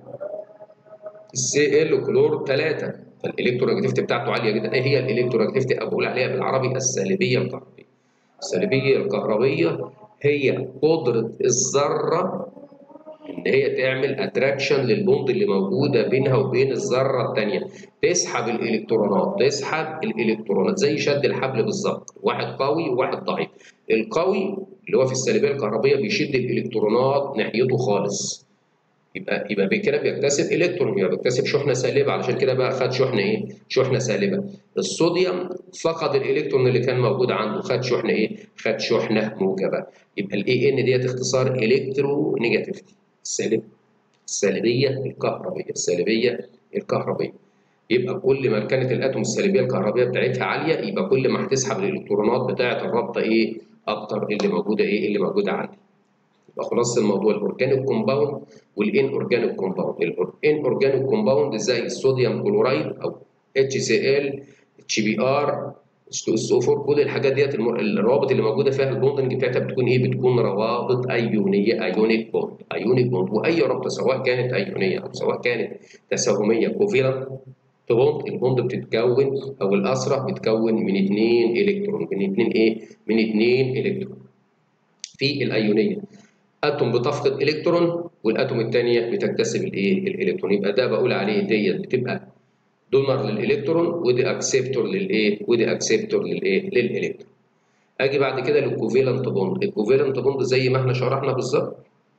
السي ال كلور 3 فالالكترونيجاتيفتي بتاعته عاليه جدا ايه هي الالكترونيجاتيفتي بقول عليها بالعربي السالبيه الكهربيه السالبيه الكهربيه هي قدره الذره ان هي تعمل اتراكشن للبوند اللي موجوده بينها وبين الذره الثانيه تسحب الالكترونات تسحب الالكترونات زي شد الحبل بالظبط واحد قوي وواحد ضعيف القوي اللي هو في السالبيه الكهربيه بيشد الالكترونات ناحيته خالص يبقى يبقى بكده بيكتسب الكترون يبقى بيكتسب شحنه سالبه علشان كده بقى خد شحنه ايه؟ شحنه سالبه. الصوديوم فقد الالكترون اللي كان موجود عنده خد شحنه ايه؟ خد شحنه موجبه. يبقى الاي ان ديت اختصار الكترو نيجاتيفيتي السالب السالبيه الكهربيه السالبيه الكهربيه. يبقى كل ما كانت الاتوم السالبيه الكهربيه بتاعتها عاليه يبقى كل ما هتسحب الالكترونات بتاعه الرابطه ايه؟ اكتر اللي موجوده ايه؟ اللي موجوده عندي. يبقى خلاصه الموضوع الاورجانيك كومباوند والان اورجانيك كومباوند الان اورجانيك كومباوند زي الصوديوم كلورايد او اتش سي ال اتش بي ار اتش 2 اس او 4 كل الحاجات ديت الروابط اللي موجوده فيها البوندنج بتاعتها بتكون ايه؟ بتكون روابط ايونيه ايونيك بوند ايونيك بوند واي رابطه سواء كانت ايونيه او سواء كانت تساهميه كوفيلنت بوند البوند بتتكون او الاسره بتتكون من اثنين الكترون من اثنين ايه؟ من اثنين الكترون في الايونيه اتوم بتفقد الكترون والاتوم الثانيه بتكتسب الايه الالكترون يبقى ده بقول عليه ديت بتبقى دونر للالكترون ودي اكسبتور للايه ودي اكسبتور للايه للالكترون اجي بعد كده للكوفيلنت بوند الكوفيلنت بوند زي ما احنا شرحنا بالظبط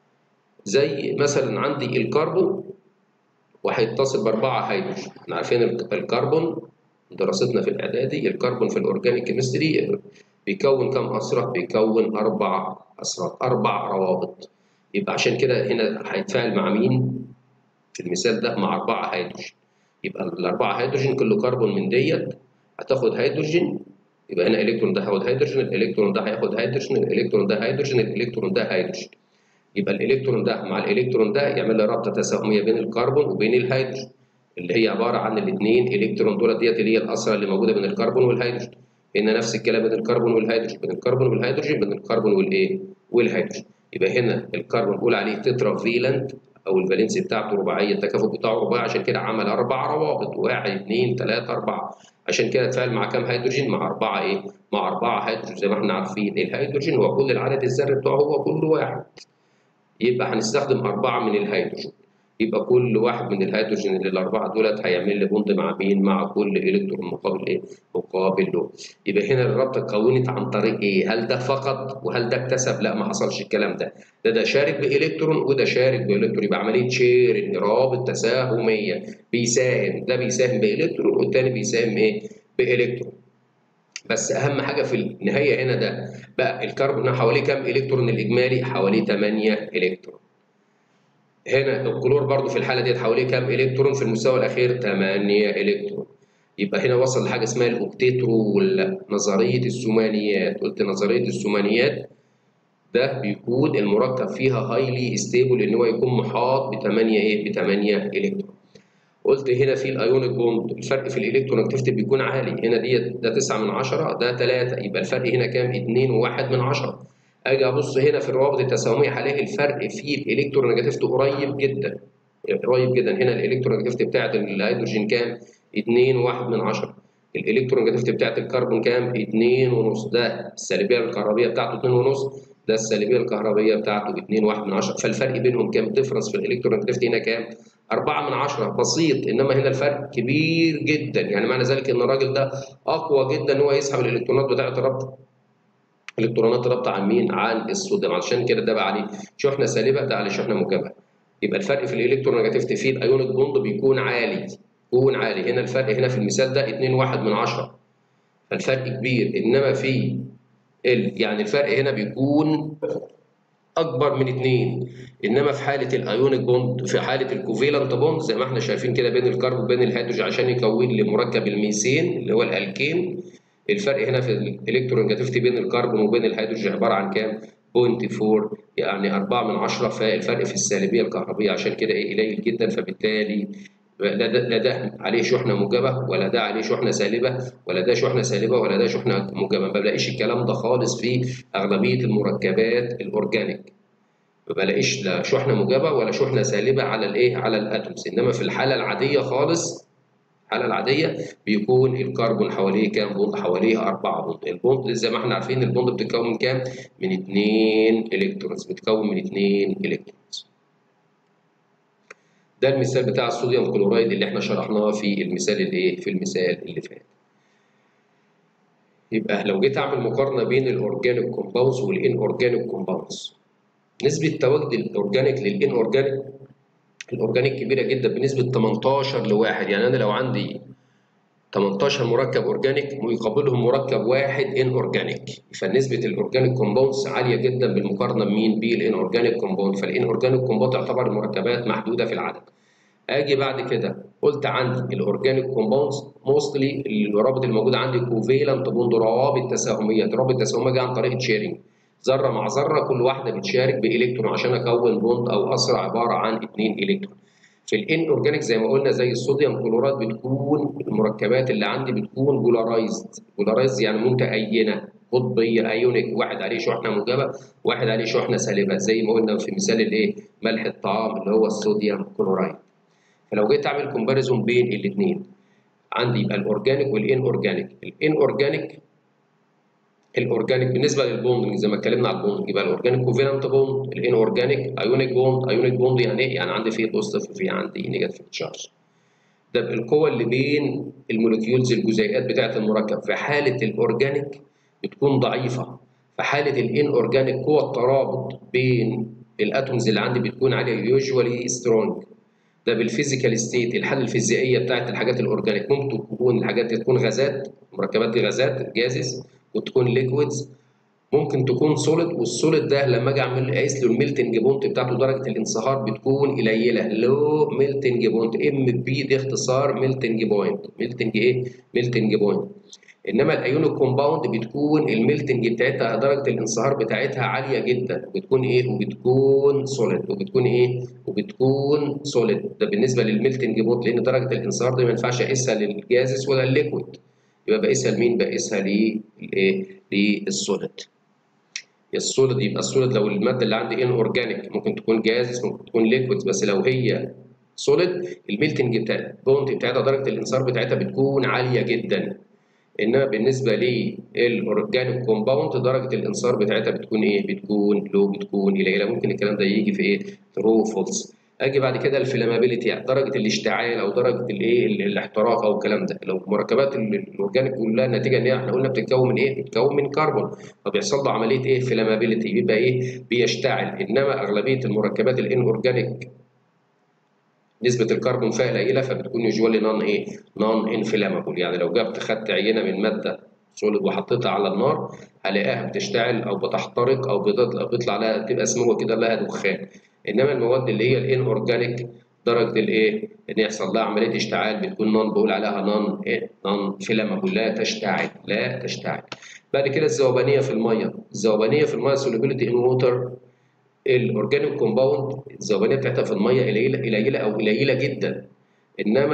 زي مثلا عندي الكربون وهيتصل باربعه هيدروجين احنا عارفين الكربون دراستنا في الاعدادي الكربون في الاورجانيك كيمستري بيكون كم اسره بيكون اربع اسرات اربع روابط يبقى عشان كده هنا هيتفاعل مع مين في المثال ده مع اربعه هيدروجين يبقى الاربعه هيدروجين كل كربون من ديت هتاخد هيدروجين يبقى هنا الكترون ده هياخد هيدروجين الالكترون ده هياخد هيدروجين الالكترون ده هيدروجين الالكترون ده هيدروجين يبقى الالكترون ده مع الالكترون ده يعمل لي رابطه تساهميه بين الكربون وبين الهيدروجين اللي هي عباره عن الاثنين الكترون دول ديت اللي هي الاسره اللي موجوده بين الكربون والهيدروجين هنا نفس الكلام بين الكربون والهيدروجين بين الكربون والهيدروجين بين الكربون والايه والهيدروجين يبقى هنا الكربون بنقول عليه تترا فيلنت او الفالنسي بتاعته رباعيه التكافؤ بتاعه رباعي عشان كده عمل اربع روابط واحد اثنين ثلاثه اربعه عشان كده اتفاعل مع كام هيدروجين مع اربعه ايه؟ مع اربعه هيدروجين زي ما احنا عارفين الهيدروجين هو كل العدد الذري بتاعه هو كل واحد يبقى هنستخدم اربعه من الهيدروجين يبقى كل واحد من الهيدروجين اللي الاربعه دولت هيعمل لي بوند مع مين؟ مع كل الكترون مقابل ايه؟ مقابل له. يبقى هنا الرابطه اتكونت عن طريق ايه؟ هل ده فقط وهل ده اكتسب؟ لا ما حصلش الكلام ده. ده ده شارك بالكترون وده شارك بالكترون يبقى عمليه شيرنج رابط تساهميه بيساهم ده بيساهم بالكترون والتاني بيساهم ايه؟ بالكترون. بس اهم حاجه في النهايه هنا ده بقى الكربون حواليه كام الكترون الاجمالي حواليه 8 الكترون هنا الكلور برضو في الحاله ديت حواليه كام الكترون في المستوى الاخير 8 الكترون يبقى هنا وصل لحاجه اسمها الاوكتيترول نظريه الثمانيات قلت نظريه الثمانيات ده بيكون المركب فيها هايلي ستيبل ان هو يكون محاط ب 8 ايه ب 8 الكترون قلت هنا في الايونيك بوند الفرق في الالكترون اكتيفيتي بيكون عالي هنا ديت ده 9 من 10 ده 3 يبقى الفرق هنا كام 2 و1 من 10 اجي ابص هنا في الروابط التساهميه هلاقي الفرق في الالكترون نيجاتيفيتي قريب جدا قريب جدا هنا الالكترون نيجاتيفيتي بتاعت الهيدروجين كام 2 و1 من 10 الالكترون نيجاتيفيتي بتاعت الكربون كام 2 ونص ده السلبيه الكهربيه بتاعته 2 ونص ده السلبيه الكهربيه بتاعته 2 1 من 10 فالفرق بينهم كام ديفرنس في الالكترون نيجاتيفيتي هنا كام 4 من 10 بسيط انما هنا الفرق كبير جدا يعني معنى ذلك ان الراجل ده اقوى جدا ان هو يسحب الالكترونات بتاعه الرابطه الالكترونات رابطه عن مين؟ عن الصوديوم عشان كده ده بقى عليه شحنه سالبه ده عليه شحنه موجبه يبقى الفرق في الالكترون نيجاتيفيتي في الايونيك بوند بيكون عالي بيكون عالي هنا الفرق هنا في المثال ده 2 1 من 10 فالفرق كبير انما في ال يعني الفرق هنا بيكون اكبر من 2 انما في حاله الايونيك بوند في حاله الكوفيلنت بوند زي ما احنا شايفين كده بين الكربون وبين الهيدروجين عشان يكون لي مركب الميثين اللي هو الالكين الفرق هنا في الالكترون نيجاتيفيتي بين الكربون وبين الهيدروجين عباره عن كام 0.4 يعني 4 من 10 فالفرق في السالبيه الكهربيه عشان كده ايه قليل جدا فبالتالي لا ده, لا ده عليه شحنه موجبه ولا ده عليه شحنه سالبه ولا ده شحنه سالبه ولا ده شحنه موجبه ما بلاقيش الكلام ده خالص في اغلبيه المركبات الاورجانيك ما بلاقيش لا شحنه موجبه ولا شحنه سالبه على الايه على الاتومز انما في الحاله العاديه خالص الحاله العاديه بيكون الكربون حواليه كام بوند حواليه 4 بوند البوند زي ما احنا عارفين البوند بتتكون من كام من 2 الكترونز بتتكون من 2 الكترونز ده المثال بتاع الصوديوم كلورايد اللي احنا شرحناه في المثال الايه في المثال اللي فات يبقى لو جيت اعمل مقارنه بين الاورجانيك كومباوندز والان اورجانيك كومباوندز نسبه تواجد الاورجانيك للان اورجانيك الاورجانيك كبيره جدا بنسبه 18 لواحد يعني انا لو عندي 18 مركب اورجانيك ويقابلهم مركب واحد ان اورجانيك فنسبه الاورجانيك كومباوندز عاليه جدا بالمقارنه بمين بالان اورجانيك كومباوند فالان اورجانيك كومباوند تعتبر المركبات محدوده في العدد اجي بعد كده قلت عندي الاورجانيك كومباوندز موستلي الروابط الموجوده عندي كوفيلنت بوند روابط تساهميه روابط تساهميه جايه عن طريق تشيرنج ذره مع ذره كل واحده بتشارك بالكترون عشان اكون بوند او اسرع عباره عن اثنين الكترون في الان اورجانيك زي ما قلنا زي الصوديوم كلورات بتكون المركبات اللي عندي بتكون بولارايزد بولارايزد يعني متأينه قطبيه ايونيك واحد عليه شحنه موجبه واحد عليه شحنه سالبه زي ما قلنا في مثال الايه ملح الطعام اللي هو الصوديوم كلورايد فلو جيت اعمل كومباريزون بين الاثنين عندي يبقى الاورجانيك والان اورجانيك الان اورجانيك الاورجانيك بالنسبه للبوندنج زي ما اتكلمنا على البوندنج يبقى الاورجانيك كوفيلنت بوند الان اورجانيك ايونيك بوند ايونيك بوند يعني ايه؟ يعني عندي فيه بوزيتيف وفي عندي نيجاتيف تشارج ده القوه اللي بين الموليكيولز الجزيئات بتاعه المركب في حاله الاورجانيك بتكون ضعيفه في حاله الان اورجانيك قوه الترابط بين الاتومز اللي عندي بتكون عاليه يوجوالي سترونج ده بالفيزيكال ستيت الحاله الفيزيائيه بتاعت الحاجات الاورجانيك ممكن تكون الحاجات دي تكون غازات المركبات دي غازات جازز وتكون ليكويدز ممكن تكون سوليد والسوليد ده لما اجي اعمل اقيس له الميلتنج بونت بتاعته درجه الانصهار بتكون قليله لو ميلتنج بونت ام بي دي اختصار ميلتنج بوينت ميلتنج ايه ميلتنج بوينت انما الايونيك كومباوند بتكون الميلتنج بتاعتها درجه الانصهار بتاعتها عاليه جدا وبتكون ايه وبتكون سوليد وبتكون ايه وبتكون سوليد ده بالنسبه للميلتنج بونت لان درجه الانصهار دي ما ينفعش اقيسها للجازس ولا الليكويد يبقى بقيسها لمين بقيسها للايه للسوليد السوليد يبقى السوليد لو الماده اللي عندي ان اورجانيك ممكن تكون جازس ممكن تكون ليكويدز بس لو هي سوليد الميلتنج بتاع البونت بتاعتها درجه الانصهار بتاعتها بتكون عاليه جدا انما بالنسبه للاورجانيك كومباوند درجه الانصهار بتاعتها بتكون ايه بتكون لو بتكون قليله ممكن الكلام ده يجي في ايه ترو فولس اجي بعد كده الفلامابيلتي يعني درجه الاشتعال او درجه الايه الاحتراق او الكلام ده لو مركبات الاورجانيك كلها نتيجه ان احنا قلنا بتتكون من ايه بتتكون من كربون فبيحصل له عمليه ايه فلامابيلتي بيبقى ايه بيشتعل انما اغلبيه المركبات الان اورجانيك نسبة الكربون فيها قليلة فبتكون يوجوالي نون ايه؟ نون انفلامابل يعني لو جبت خدت عينة من مادة سوليد وحطيتها على النار هلاقيها بتشتعل او بتحترق او بيطلع لها تبقى سموه كده لها دخان انما المواد اللي هي الان اورجانيك درجه الايه ان يحصل لها عمليه اشتعال بتكون نون بقول عليها نون ايه نون فيلامبل لا تشتعل لا تشتعل بعد كده الذوبانيه في الميه الذوبانيه في الميه سوليبيليتي ان ووتر الاورجانيك كومباوند الذوبانيه بتاعتها في الميه قليله قليله او قليله جدا انما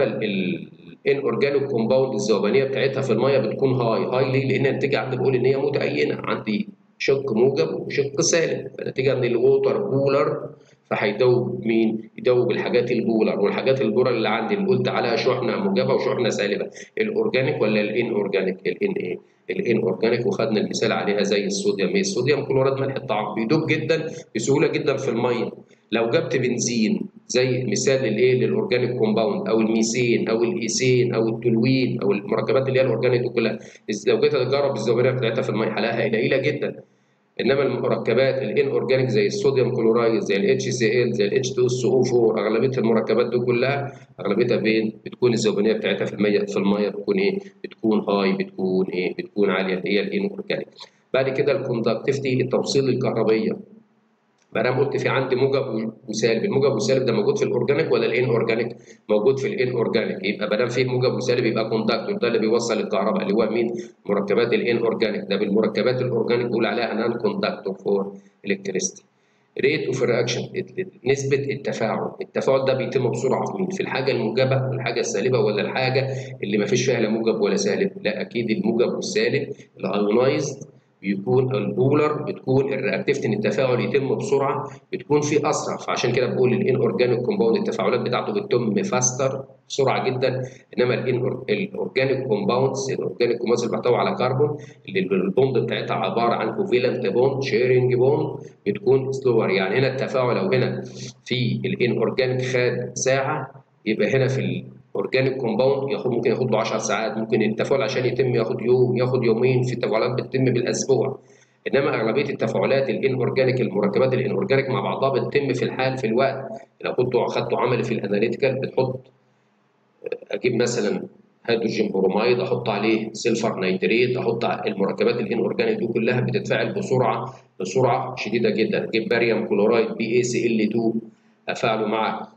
الان اورجانيك كومباوند الذوبانيه بتاعتها في الميه بتكون هاي هاي ليه لان النتيجه عندي بقول ان هي متأينه عندي شق موجب وشق سالب فالنتيجه ان الووتر بولر فهيدوب مين؟ يدوب الحاجات البولر والحاجات البولر اللي عندي اللي قلت عليها شحنه موجبه وشحنه سالبه الاورجانيك ولا الان اورجانيك؟ الان ايه؟ الان اورجانيك وخدنا المثال عليها زي الصوديوم ايه؟ الصوديوم كلوريد ملح الطعام بيدوب جدا بسهوله جدا في الميه لو جبت بنزين زي مثال للايه؟ للاورجانيك كومباوند او الميثين او الايثين او التولوين او المركبات اللي هي الاورجانيك دي كلها لو جيت اجرب الذوبانيه بتاعتها في الميه هلاقيها قليله جدا انما المركبات الان اورجانيك زي الصوديوم كلورايد زي الاتش سي ال زي الاتش 2 اس او 4 اغلبيه المركبات دي كلها اغلبيتها فين بتكون الذوبانيه بتاعتها في الميه في الميه بتكون ايه بتكون هاي بتكون ايه بتكون عاليه اللي هي الان اورجانيك بعد كده الكوندكتيفيتي التوصيل الكهربيه ما دام قلت في عندي موجب وسالب الموجب والسالب ده موجود في الاورجانيك ولا الان اورجانيك موجود في الان اورجانيك يبقى ما دام فيه موجب وسالب يبقى كوندكتور ده اللي بيوصل الكهرباء اللي هو مين مركبات الان اورجانيك ده بالمركبات الاورجانيك بيقول عليها نان كوندكتور فور الكتريستي ريت اوف رياكشن نسبه التفاعل التفاعل ده بيتم بسرعه في مين في الحاجه الموجبه والحاجه السالبه ولا الحاجه اللي ما فيش فيها لا موجب ولا سالب لا اكيد الموجب والسالب الايونايزد بيكون البولر بتكون الرياكتيفيتي ان التفاعل يتم بسرعه بتكون في اسرع فعشان كده بقول الان اورجانيك كومباوند التفاعلات بتاعته بتتم فاستر بسرعه جدا انما الان الاورجانيك كومباوندز الاورجانيك كومباوندز اللي بتحتوي على كربون اللي البوند بتاعتها عباره عن كوفيلنت بوند شيرنج بوند بتكون سلور يعني هنا التفاعل لو هنا في الان اورجانيك خد ساعه يبقى هنا في اورجانيك كومباوند ياخد ممكن ياخد له 10 ساعات ممكن التفاعل عشان يتم ياخد يوم ياخد يومين في تفاعلات بتتم بالاسبوع انما اغلبيه التفاعلات الان اورجانيك المركبات الان اورجانيك مع بعضها بتتم في الحال في الوقت لو كنتوا اخدتوا عملي في الاناليتيكال بتحط اجيب مثلا هيدروجين بروميد احط عليه سيلفر نيتريت احط المركبات الان اورجانيك دي كلها بتتفاعل بسرعه بسرعه شديده جدا اجيب باريوم كلورايد بي اي سي ال 2 افعله مع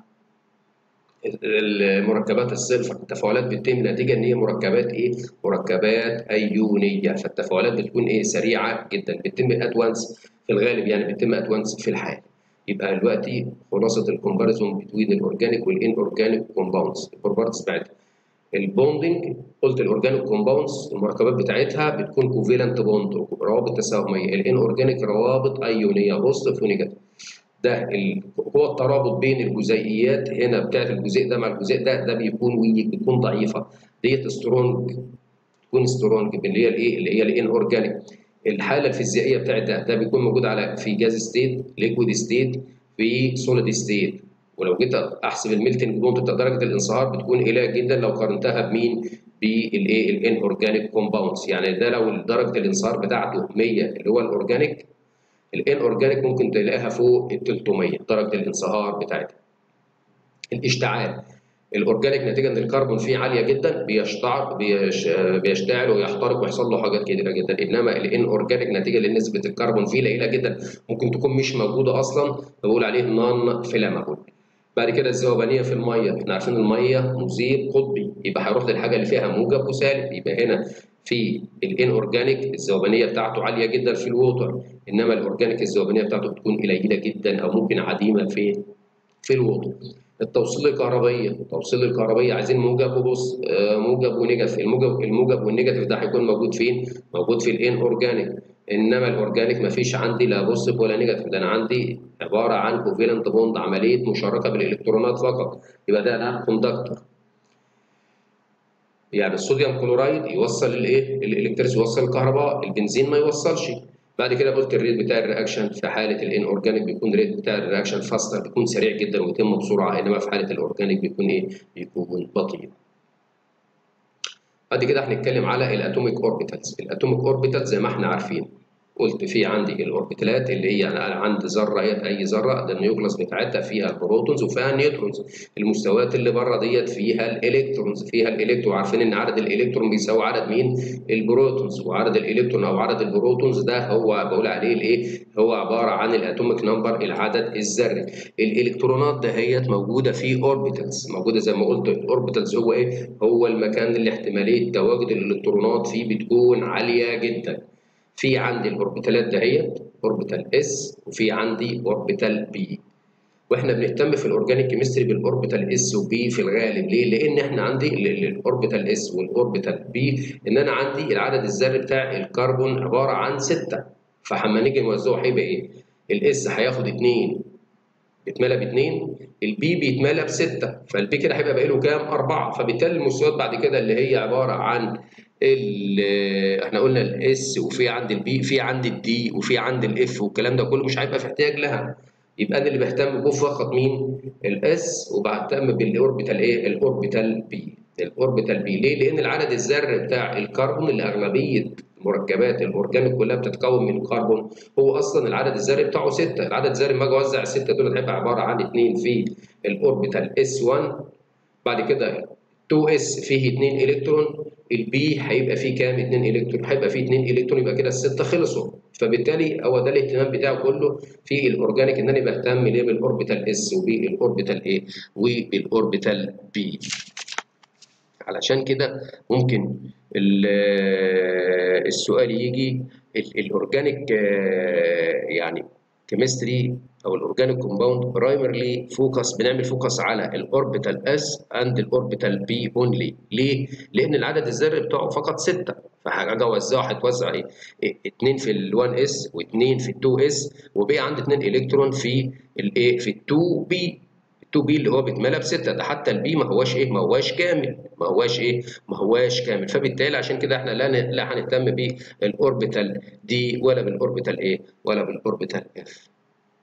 المركبات السلفر التفاعلات بتتم نتيجه ان هي مركبات ايه؟ مركبات ايونيه فالتفاعلات بتكون ايه؟ سريعه جدا بتتم ادوانس في الغالب يعني بتتم ادوانس في الحال يبقى دلوقتي خلاصه الكومباريزون بين الاورجانيك والان اورجانيك كومباوندز البروبرتيز بتاعتها البوندنج قلت الاورجانيك كومباوندز المركبات بتاعتها بتكون كوفيلنت بوند روابط تساهميه الان اورجانيك روابط ايونيه بوزيتيف ونيجاتيف ده هو الترابط بين الجزيئيات هنا بتاعت الجزيء ده مع الجزيء ده ده بيكون ويك بتكون ضعيفه ديت سترونج تكون سترونج اللي هي الايه اللي هي الان اورجانيك الحاله الفيزيائيه بتاعت ده ده بيكون موجود على في جاز ستيت ليكويد ستيت في سوليد ستيت ولو جيت احسب الميلتنج بوينت بتاع درجه الانصهار بتكون قليله جدا لو قارنتها بمين بالايه الان اورجانيك كومباوندز يعني ده لو درجه الانصهار بتاعته 100 اللي هو الاورجانيك الان اورجانيك ممكن تلاقيها فوق ال 300 درجه الانصهار بتاعتها الاشتعال الاورجانيك نتيجه ان الكربون فيه عاليه جدا بيشتعل بيش بيشتعل ويحترق ويحصل له حاجات كتيره جدا انما الان اورجانيك نتيجه لان نسبه الكربون فيه قليله جدا ممكن تكون مش موجوده اصلا بقول عليه نون فيلامابل بعد كده الذوبانيه في الميه احنا عارفين الميه مذيب قطبي يبقى هيروح للحاجه اللي فيها موجب وسالب يبقى هنا في الان اورجانيك الذوبانيه بتاعته عاليه جدا في الووتر انما الاورجانيك الذوبانيه بتاعته بتكون قليله جدا او ممكن عديمه في في الووتر التوصيل الكهربائيه التوصيل الكهربائيه عايزين موجب وبص موجب ونيجاتيف الموجب الموجب والنيجاتيف ده هيكون موجود فين موجود في الان اورجانيك انما الاورجانيك ما فيش عندي لا بوزيتيف ولا نيجاتيف ده انا عندي عباره عن كوفيلنت بوند عمليه مشاركه بالالكترونات فقط يبقى ده انا كوندكتور يعني الصوديوم كلورايد يوصل الايه الالكتريس يوصل الكهرباء البنزين ما يوصلش بعد كده قلت الريت بتاع الرياكشن في حاله الان اورجانيك بيكون الريت بتاع الرياكشن فاستر بيكون سريع جدا ويتم بسرعه انما في حاله الاورجانيك بيكون ايه بيكون بطيء بعد كده هنتكلم على الاتوميك اوربيتالز الاتوميك اوربيتالز زي ما احنا عارفين قلت في عندي الاوربيتالات اللي هي انا عندي ذره اي ذره ده النيوكلاس بتاعتها فيها البروتونز وفيها النيوترونز المستويات اللي بره ديت فيها الالكترونز فيها الالكترون عارفين ان عدد الالكترون بيساوي عدد مين البروتونز وعدد الالكترون او عدد البروتونز ده هو بقول عليه الايه هو عباره عن الاتوميك نمبر العدد الذري الالكترونات دهيت موجوده في اوربيتالز موجوده زي ما قلت الاوربيتالز هو ايه هو المكان اللي احتماليه تواجد الالكترونات فيه بتكون عاليه جدا في عندي الاوربيتالات دهيت اوربيتال اس وفي عندي اوربيتال بي واحنا بنهتم في الاورجانيك كيمستري بالاوربيتال اس وبي في الغالب ليه؟ لان احنا عندي الاوربيتال اس والاوربيتال بي ان انا عندي العدد الذري بتاع الكربون عباره عن سته فلما نيجي نوزعه هيبقى ايه؟ الاس هياخد 2 بيتملى ب 2 البي بيتملى بسته فالبي كده هيبقى باقي له كام؟ اربعه فبالتالي المستويات بعد كده اللي هي عباره عن احنا قلنا الاس وفي عند البي في عند الدي وفي عند الاف والكلام ده كله مش هيبقى في احتياج لها يبقى انا اللي بهتم به فقط مين الاس وبهتم بالاوربيتال ايه الاوربيتال بي الاوربيتال بي ليه لان العدد الذري بتاع الكربون اللي اغلبيه مركبات الاورجانيك كلها بتتكون من الكربون هو اصلا العدد الذري بتاعه 6 العدد الذري لما اجي اوزع السته دول هيبقى عباره عن 2 في الاوربيتال اس 1 بعد كده 2 اس فيه 2 الكترون البي هيبقى فيه كام 2 الكترون هيبقى فيه 2 الكترون يبقى كده السته خلصوا فبالتالي هو ده الاهتمام بتاعه كله في الاورجانيك ان انا بهتم ليه بالاوربيتال اس وبالاوربيتال ايه وبالاوربيتال بي علشان كده ممكن السؤال يجي الاورجانيك يعني كيمستري او الاورجانيك كومباوند برايمرلي فوكس بنعمل فوكس على الاوربيتال اس اند الاوربيتال بي اونلي ليه؟ لان العدد الذري بتاعه فقط 6 فهاجي اوزعه هيتوزع ايه؟ 2 في ال1 اس و2 في ال2 اس وبقي عندي 2 الكترون في الايه؟ في ال2 بي 2 بي اللي هو بيتملى بسته ده حتى البي ما هواش ايه؟ ما هواش كامل ما هواش ايه؟ ما هواش كامل فبالتالي عشان كده احنا لا لا هنهتم بالاوربيتال دي ولا بالاوربيتال ايه؟ ولا بالاوربيتال اف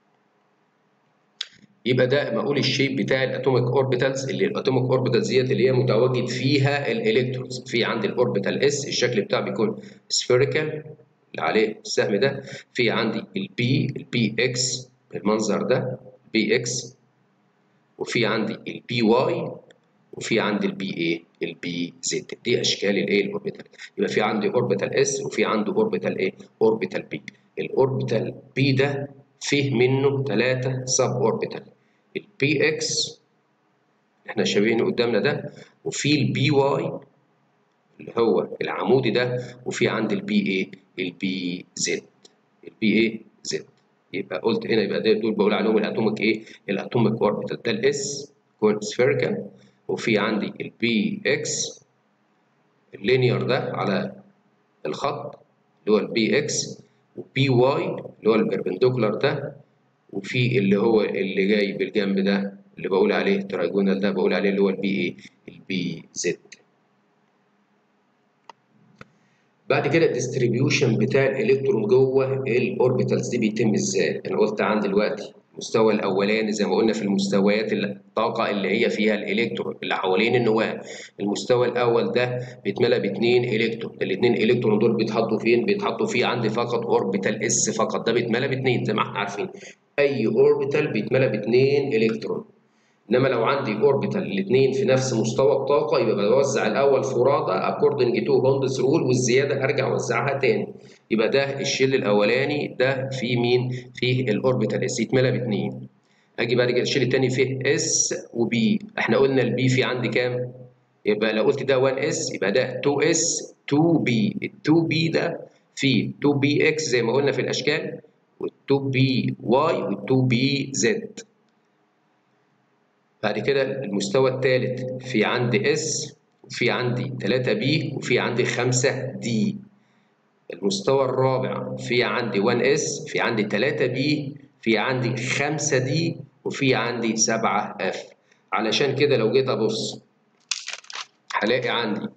يبقى ده مقول الشيب بتاع الاتوميك اوربيتالز اللي الاتوميك اوربيتالز ديت اللي هي متواجد فيها الالكترونز في عندي الاوربيتال اس الشكل بتاعه بيكون سفيريكال اللي عليه السهم ده في عندي البي البي اكس بالمنظر ده بي اكس وفي عندي البي واي وفي عندي البي ايه البي زد دي اشكال الايه الاوربيتال يبقى في عندي اوربيتال اس وفي عندي اوربيتال ايه اوربيتال بي الاوربيتال بي ده فيه منه ثلاثة سب اوربيتال البي اكس احنا شايفينه قدامنا ده وفي البي واي اللي هو العمودي ده وفي عند البي ايه البي زد البي ايه زد يبقى قلت هنا يبقى دول بقول عليهم الاتوميك ايه الاتوميك اوربيتال ده الاس كون سفيريكال وفي عندي البي اكس اللينير ده على الخط اللي هو البي اكس وبي واي اللي هو البربنديكولار ده وفي اللي هو اللي جاي بالجنب ده اللي بقول عليه ترايجونال ده بقول عليه اللي هو البي ايه البي زد بعد كده الديستريبيوشن بتاع الالكترون جوه الاوربيتالز دي بيتم ازاي انا قلت عندي دلوقتي المستوى الاولاني زي ما قلنا في المستويات الطاقه اللي هي فيها الالكترون اللي حوالين النواه المستوى الاول ده بيتملى باثنين الكترون الاثنين الكترون دول بيتحطوا فين بيتحطوا فيه عندي فقط اوربيتال اس فقط ده بيتملى باثنين زي ما احنا عارفين اي اوربيتال بيتملى باثنين الكترون انما لو عندي اوربيتال الاثنين في نفس مستوى الطاقه يبقى بوزع الاول فرادى اكوردنج تو هوندس رول والزياده ارجع اوزعها تاني يبقى ده الشيل الاولاني ده في مين فيه الاوربيتال اس يتملى باثنين اجي بعد كده الشيل الثاني فيه اس وبي احنا قلنا البي في عندي كام يبقى لو قلت ده 1 اس يبقى ده 2 اس 2 بي ال 2 بي ده فيه 2 بي اكس زي ما قلنا في الاشكال وال 2 بي واي وال 2 بي زد بعد كده المستوى الثالث في عندي اس وفي عندي 3 بي وفي عندي 5 دي المستوى الرابع في عندي 1 اس في عندي 3 بي في عندي 5 دي وفي عندي 7 اف علشان كده لو جيت ابص هلاقي عندي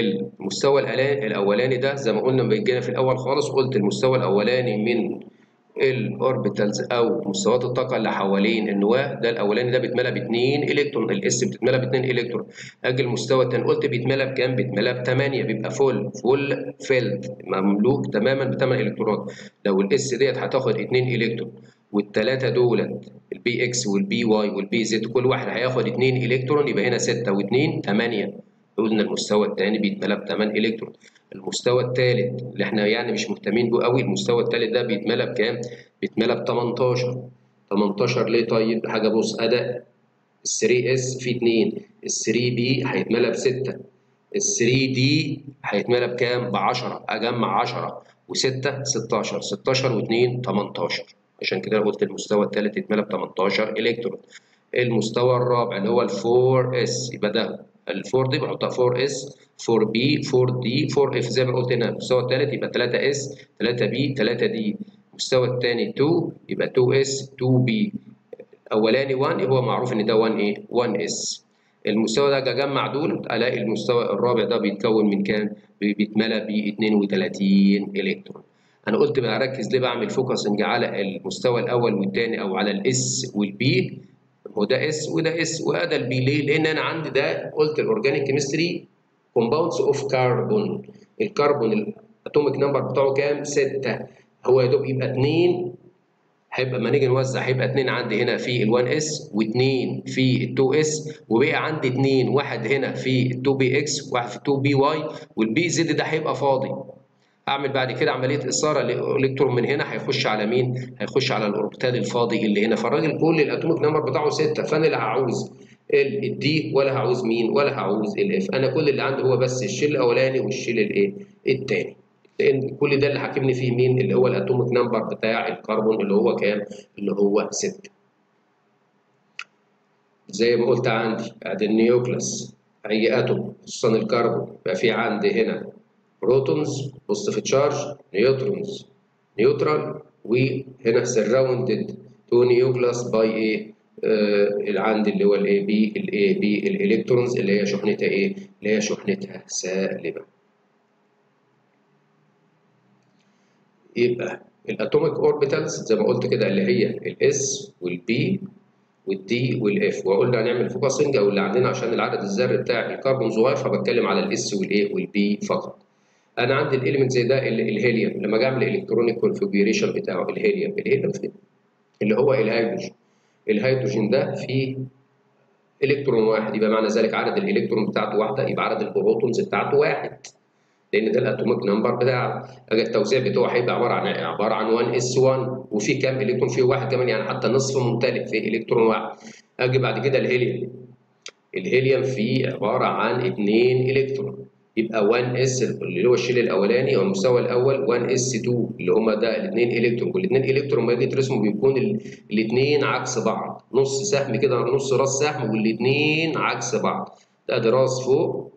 المستوى الاولاني ده زي ما قلنا لما جينا في الاول خالص قلت المستوى الاولاني من الاوربيتالز او مستويات الطاقه اللي حوالين النواه ده الاولاني ده بيتملى ب 2 الكترون الاس بتتملى ب 2 الكترون اجي المستوى الثاني قلت بيتملى بكام بيتملى ب 8 بيبقى فول فول فيلد مملوك تماما ب 8 الكترونات لو الاس ديت هتاخد 2 الكترون والثلاثه دولت البي اكس والبي واي والبي زد كل واحد هياخد 2 الكترون يبقى هنا 6 و2 8 قلنا المستوى الثاني بيتملى ب 8 الكترون المستوى الثالث اللي احنا يعني مش مهتمين بيه قوي المستوى الثالث ده بيتملى بكام؟ بيتملى ب 18 18 ليه طيب؟ حاجه بص اداء ال 3 اس في 2 ال 3 بي هيتملى ب 6 ال 3 دي هيتملى بكام؟ ب 10 اجمع 10 و6 16 16 و2 18 عشان كده قلت المستوى الثالث يتملى ب 18 الكترون المستوى الرابع اللي هو ال 4 اس يبقى ده ال 4 دي بحطها 4 اس 4 بي 4 دي 4 اف زي ما قلت هنا المستوى الثالث يبقى 3 اس 3 بي 3 دي المستوى الثاني 2 يبقى 2 اس 2 بي الاولاني 1 هو معروف ان ده 1 ايه 1 اس المستوى ده اجمع دول الاقي المستوى الرابع ده بيتكون من كام بيتملى ب 32 الكترون انا قلت بقى اركز ليه بعمل فوكسنج على المستوى الاول والثاني او على الاس والبي هو ده اس وده اس وده البي ليه؟ لان انا عندي ده قلت الاورجانيك كيمستري كومباوندز اوف كربون الكربون الاتوميك نمبر بتاعه كام؟ 6 هو يا دوب يبقى 2 هيبقى لما نيجي نوزع هيبقى 2 عندي هنا في ال1 اس و2 في ال2 اس وبقى عندي 2 واحد هنا في ال2 بي اكس واحد في 2 بي واي والبي زد ده هيبقى فاضي اعمل بعد كده عمليه اثاره لالكترون من هنا هيخش على مين؟ هيخش على الاوربيتال الفاضي اللي هنا فالراجل كل الاتوميك نمبر بتاعه 6 فانا لا هعوز الدي ولا هعوز مين ولا هعوز الاف انا كل اللي عندي هو بس الشيل الاولاني والشيل الايه؟ الثاني لان كل ده اللي حاكمني فيه مين؟ اللي هو الاتوميك نمبر بتاع الكربون اللي هو كام؟ اللي هو 6 زي ما قلت عندي ادي النيوكلس اي اتوم خصوصا الكربون يبقى في عندي هنا بروتونز بوزيتيف تشارج نيوترونز نيوترال وهنا سراوندد تو نيوكلاس باي ايه آه عندي اللي هو الاي بي الاي بي الالكترونز اللي هي شحنتها ايه اللي هي شحنتها سالبه يبقى الاتوميك اوربيتالز زي ما قلت كده اللي هي الاس والبي والدي والاف وقلنا هنعمل فوكسنج او اللي عندنا عشان العدد الذري بتاع الكربون صغير فبتكلم على الاس والايه والبي فقط انا عندي الاليمنت زي ده الهيليوم لما اجي اعمل الالكترونيك كونفيجريشن بتاعه الهيليوم الهيليوم فين اللي هو الهيدروجين الهيدروجين ده فيه الكترون واحد يبقى معنى ذلك عدد الالكترون بتاعته واحده يبقى عدد البروتونز بتاعته واحد لان ده الاتوميك نمبر بتاعه التوزيع بتاعه هيبقى عباره عن عباره عن 1 اس 1 وفي كام الكترون فيه واحد كمان يعني حتى نصف ممتلئ في الكترون واحد اجي بعد كده الهيليوم الهيليوم فيه عباره عن 2 الكترون يبقى 1 اس اللي هو الشيل الاولاني او المستوى الاول 1 اس 2 اللي هم ده الاثنين الكترون والاثنين الكترون لما يجي ترسموا بيكون الاثنين عكس بعض نص سهم كده نص راس سهم والاثنين عكس بعض ده ده راس فوق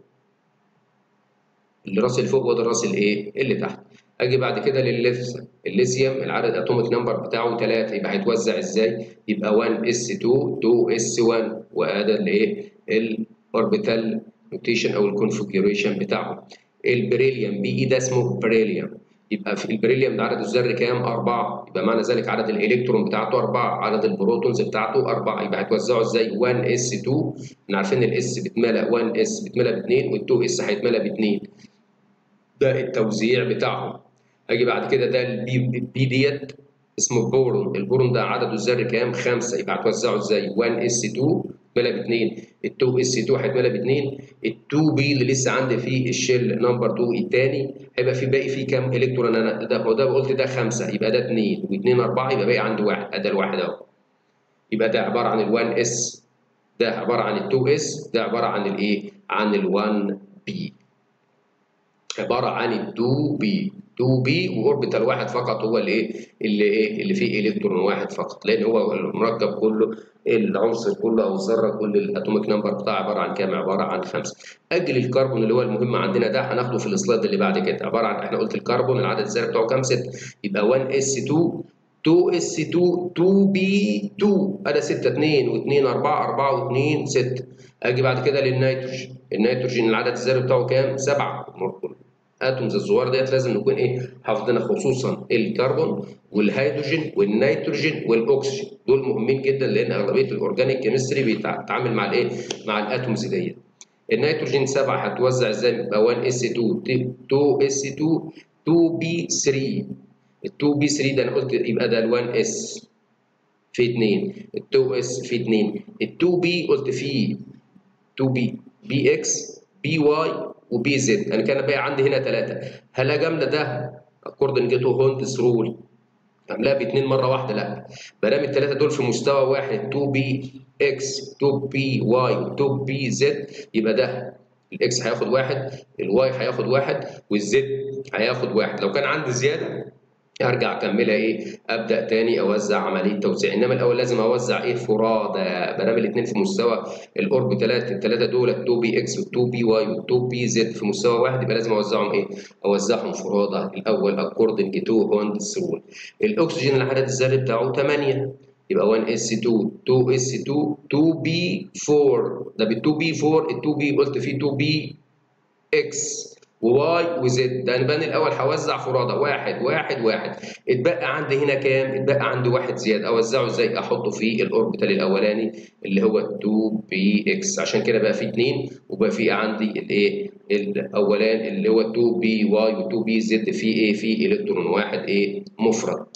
الراس اللي فوق وده الراس الايه اللي تحت اجي بعد كده للليثيوم الليثيوم العدد اتوميك نمبر بتاعه 3 يبقى هيتوزع ازاي يبقى 1 اس 2 2 اس 1 وهذا الايه الاوربيتال نوتيشن او الكونفيجريشن بتاعه البريليوم بي اي ده اسمه بريليوم يبقى في البريليوم ده عدد الذري كام؟ أربعة يبقى معنى ذلك عدد الإلكترون بتاعته أربعة عدد البروتونز بتاعته أربعة يبقى هيتوزعوا إزاي؟ 1 اس 2 احنا عارفين الاس بتملى 1 اس بتملى ب 2 وال2 اس هيتملى ب 2 ده التوزيع بتاعهم أجي بعد كده ده البي بي ديت اسمه بورون البورون ده عدده الذري كام؟ خمسة يبقى هتوزعه ازاي؟ 1 اس 2 اتملى ب 2 ال 2 اس 2 هيتملى ب 2 ال 2 بي اللي لسه عندي فيه الشيل نمبر 2 الثاني هيبقى في باقي فيه كام الكترون انا ده هو ده قلت ده 5 يبقى ده 2 و2 4 يبقى باقي عندي واحد ادي الواحد اهو يبقى ده عباره عن ال 1 اس ده عباره عن ال 2 اس ده عباره عن الايه؟ عن ال 1 بي عباره عن ال 2 بي 2 بي واوربيتال واحد فقط هو اللي ايه اللي ايه اللي فيه الكترون واحد فقط لان هو المركب كله العنصر كله او الذره كل الاتوميك نمبر بتاعه عباره عن كام عباره عن خمسه اجل الكربون اللي هو المهم عندنا ده هناخده في السلايد اللي بعد كده عباره عن احنا قلت الكربون العدد الذري بتاعه كام 6 يبقى 1 اس 2 2 اس 2 2 بي 2 ادي 6 2 و2 4 4 و2 6 اجي بعد كده للنيتروجين النيتروجين العدد الذري بتاعه كام 7 المركب اتومز الصغيره ديت لازم نكون ايه حافظينها خصوصا الكربون والهيدروجين والنيتروجين والاكسجين دول مهمين جدا لان اغلبيه الاورجانيك كيمستري بيتعامل مع الايه مع الاتومز ديت النيتروجين 7 هتوزع ازاي يبقى 1 اس 2 2 اس 2 2 بي 3 ال 2 بي 3 ده انا قلت يبقى ده ال 1 اس في 2 ال 2 اس في 2 ال 2 بي قلت فيه 2 بي بي اكس بي واي وبي زد انا كان بقى عندي هنا ثلاثه هل اجامله ده اكوردنج تو هونتس رول عاملاها باثنين مره واحده لا ما دام الثلاثه دول في مستوى واحد 2 بي اكس 2 بي واي 2 بي زد يبقى ده الاكس هياخد واحد الواي هياخد واحد والزد هياخد واحد لو كان عندي زياده ارجع اكملها ايه ابدا تاني اوزع عمليه توزيع انما الاول لازم اوزع ايه فرادى ما دام الاثنين في مستوى الاوربيتالات الثلاثه دول 2 بي اكس و2 بي واي و2 بي زد في مستوى واحد يبقى لازم اوزعهم ايه اوزعهم فرادى الاول اكوردنج تو هوندس رول الاكسجين العدد الذري بتاعه 8 يبقى 1 اس 2 2 اس 2 2 بي 4 ده بال 2 بي 4 ال 2 بي قلت فيه 2 بي اكس وواي وزد ده انا باني الاول هوزع فرادى واحد واحد واحد اتبقى عندي هنا كام؟ اتبقى عندي واحد زياده اوزعه ازاي؟ احطه في الاوربيتال الاولاني اللي هو 2 بي اكس عشان كده بقى في 2 وبقى في عندي الايه؟ الاولاني اللي هو 2 بي واي و2 بي زد في ايه؟ في الكترون واحد ايه؟ مفرد.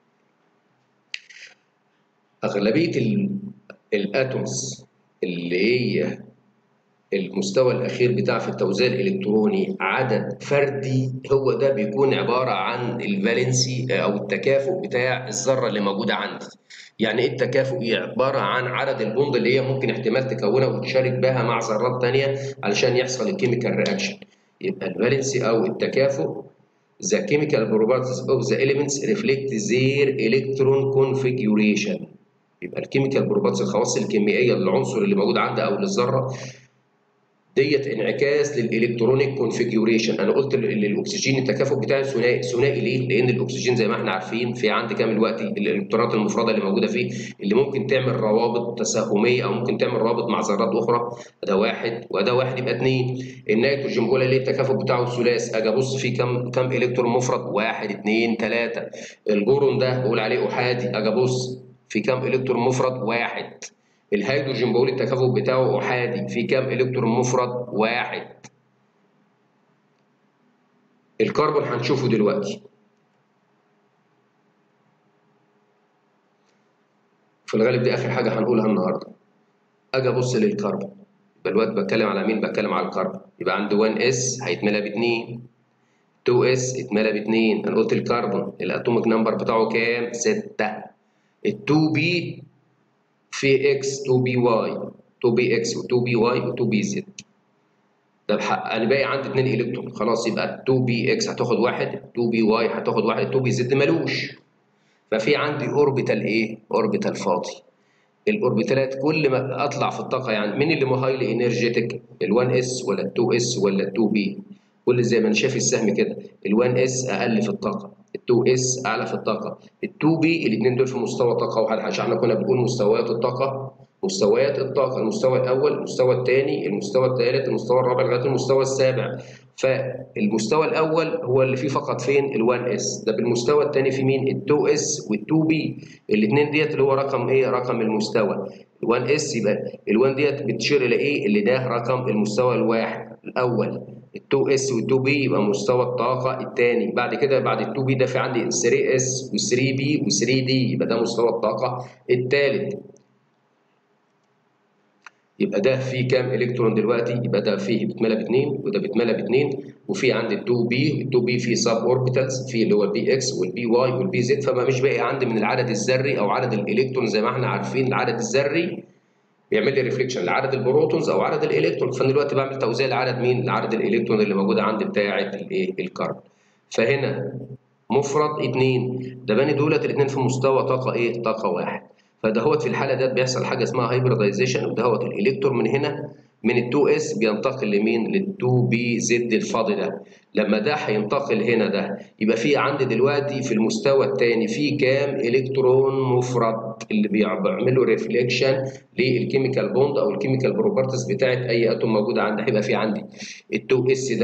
اغلبيه الاتومز اللي هي المستوى الاخير بتاع في التوزيع الالكتروني عدد فردي هو ده بيكون عباره عن الفالنسي او التكافؤ بتاع الذره اللي موجوده عندي يعني ايه التكافؤ هي عباره عن عدد البوند اللي هي ممكن احتمال تكونها وتشارك بها مع ذرات ثانيه علشان يحصل الكيميكال رياكشن يبقى الفالنسي او التكافؤ the chemical properties of the elements reflect their electron configuration يبقى الكيميكال بروبرتيز الخواص الكيميائيه للعنصر اللي موجود عندي او للذره ديت انعكاس للالكترونيك كونفيجوريشن انا قلت الاكسجين التكافؤ بتاعي ثنائي ثنائي ليه؟ لان الاكسجين زي ما احنا عارفين في عندي كام دلوقتي الالكترونات المفرده اللي موجوده فيه اللي ممكن تعمل روابط تساهميه او ممكن تعمل روابط مع ذرات اخرى ده واحد وده واحد يبقى اثنين النيتروجين بقول ليه التكافؤ بتاعه ثلاث اجي ابص فيه كام كام الكترون مفرد واحد اثنين ثلاثه البورون ده بقول عليه احادي اجي ابص في كام الكترون مفرد واحد الهيدروجين بقول التكافؤ بتاعه احادي في كام الكترون مفرد واحد الكربون هنشوفه دلوقتي في الغالب دي اخر حاجه هنقولها النهارده اجي ابص للكربون يبقى الوقت بتكلم على مين بتكلم على الكربون يبقى عندي 1 اس هيتملى ب 2 2 اس اتملى ب 2 انا قلت الكربون الاتوميك نمبر بتاعه كام 6 ال 2 بي في اكس 2 بي واي 2 بي اكس و2 بي واي و2 بي زد ده بحق انا باقي عندي 2 الكترون خلاص يبقى 2 بي اكس هتاخد واحد 2 بي واي هتاخد واحد 2 بي زد ملوش ففي عندي اوربيتال ايه؟ اوربيتال فاضي الاوربيتالات كل ما اطلع في الطاقه يعني مين اللي هايلي انرجيتك ال1 اس ولا ال2 اس ولا ال2 بي كل زي ما انا شايف السهم كده ال1 اس اقل في الطاقه ال2 اس اعلى في الطاقه ال2 بي الاثنين دول في مستوى طاقه واحد عشان احنا كنا بنقول مستويات الطاقه مستويات الطاقه المستوى الاول المستوى الثاني المستوى الثالث المستوى الرابع لغايه المستوى السابع فالمستوى الاول هو اللي فيه فقط فين ال1 اس ده بالمستوى الثاني في مين ال2 اس وال2 بي الاثنين ديت اللي هو رقم ايه رقم المستوى ال1 اس يبقى ال1 ديت بتشير الى ايه اللي ده رقم المستوى الواحد الاول ال2 اس وال2 بي يبقى مستوى الطاقه الثاني بعد كده بعد ال2 بي ده في عندي 3 اس و3 بي و3 دي يبقى ده مستوى الطاقه الثالث يبقى ده فيه كام الكترون دلوقتي يبقى ده فيه بيتملى باثنين وده بيتملى باثنين وفي عندي ال2 بي ال2 بي فيه سب اوربيتالز في اللي هو البي اكس والبي واي والبي زد فما مش باقي عندي من العدد الذري او عدد الالكترون زي ما احنا عارفين العدد الذري بيعمل لي ريفليكشن لعدد البروتونز او عدد الالكترون فانا دلوقتي بعمل توزيع لعدد مين؟ لعدد الالكترون اللي موجوده عندي بتاعه الايه؟ الكربون فهنا مفرد اثنين ده باني دولت الاثنين في مستوى طاقه ايه؟ طاقه واحد فدهوت في الحاله ديت بيحصل حاجه اسمها هايبردايزيشن ودهوت الالكترون من هنا من ال 2 اس بينتقل لمين؟ لل 2 بي زد الفاضي ده لما ده هينتقل هنا ده يبقى في عندي دلوقتي في المستوى الثاني في كام الكترون مفرد اللي بيعملوا ريفليكشن للكيميكال بوند او الكيميكال بروبرتيز بتاعت اي اتوم موجوده عندي هيبقى في عندي ال 2 اس ده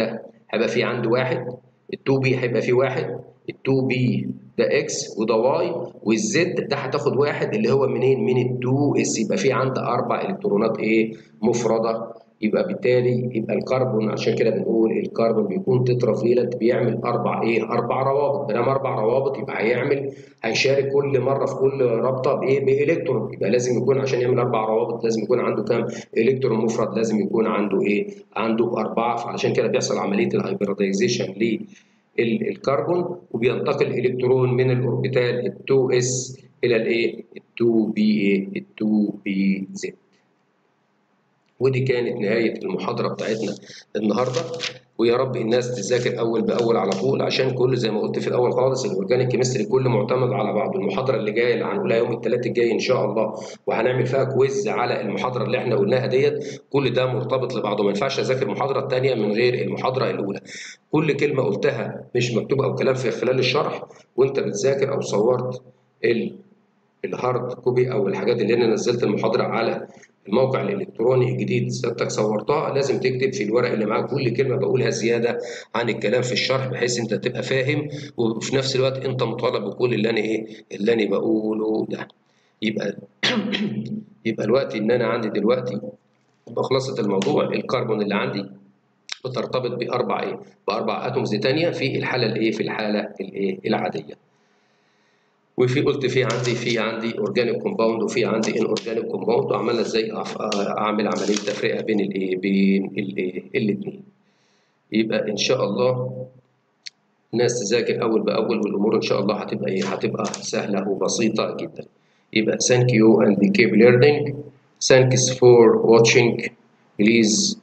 هيبقى في عندي واحد ال2 بي هيبقى فيه واحد ال2 بي ده اكس وده واي والزد ده هتاخد واحد اللي هو منين؟ من ال2 اس يبقى في عندي اربع الكترونات ايه؟ مفرده يبقى بالتالي يبقى الكربون عشان كده بنقول الكربون بيكون تترافيلنت بيعمل اربع ايه؟ اربع روابط ما دام اربع روابط يبقى هيعمل هيشارك كل مره في كل رابطه بايه؟ بالكترون يبقى لازم يكون عشان يعمل اربع روابط لازم يكون عنده كام؟ الكترون مفرد لازم يكون عنده ايه؟ عنده اربعه فعشان كده بيحصل عمليه الهايبردايزيشن للكربون وبينتقل الكترون من الاوربيتال ال 2 اس الى الايه؟ ال 2 بي ايه؟ ال 2 بي زد ودي كانت نهاية المحاضرة بتاعتنا النهاردة ويا رب الناس تذاكر أول بأول على طول عشان كل زي ما قلت في الأول خالص الأورجانيك كيمستري كله معتمد على بعضه المحاضرة اللي جاية اللي هنقولها يوم الثلاث الجاي إن شاء الله وهنعمل فيها كويز على المحاضرة اللي إحنا قلناها ديت كل ده مرتبط لبعضه ما ينفعش أذاكر المحاضرة الثانية من غير المحاضرة الأولى كل كلمة قلتها مش مكتوبة أو كلام في خلال الشرح وأنت بتذاكر أو صورت ال الهارد كوبي او الحاجات اللي انا نزلت المحاضره على الموقع الالكتروني الجديد سيادتك صورتها لازم تكتب في الورق اللي معاك كل كلمه بقولها زياده عن الكلام في الشرح بحيث انت تبقى فاهم وفي نفس الوقت انت مطالب بكل اللي انا ايه اللي انا بقوله ده يبقى يبقى الوقت ان انا عندي دلوقتي بخلصة الموضوع الكربون اللي عندي بترتبط باربع ايه باربع اتومز ثانيه في الحاله الايه في الحاله الايه العاديه وفي قلت في عندي في عندي اورجانيك كومباوند وفي عندي ان اورجانيك كومباوند وعملنا ازاي اعمل عمليه تفرقه بين الايه بين الايه الاثنين يبقى ان شاء الله الناس تذاكر اول باول والامور ان شاء الله هتبقى ايه هتبقى سهله وبسيطه جدا يبقى thank you and keep learning thanks for watching please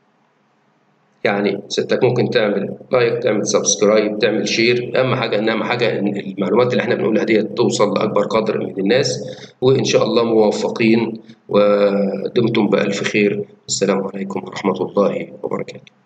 يعني ستك ممكن تعمل لايك تعمل سبسكرايب تعمل شير اهم حاجه ان اهم حاجه ان المعلومات اللي احنا بنقولها دي توصل لاكبر قدر من الناس وان شاء الله موفقين ودمتم بالف خير السلام عليكم ورحمه الله وبركاته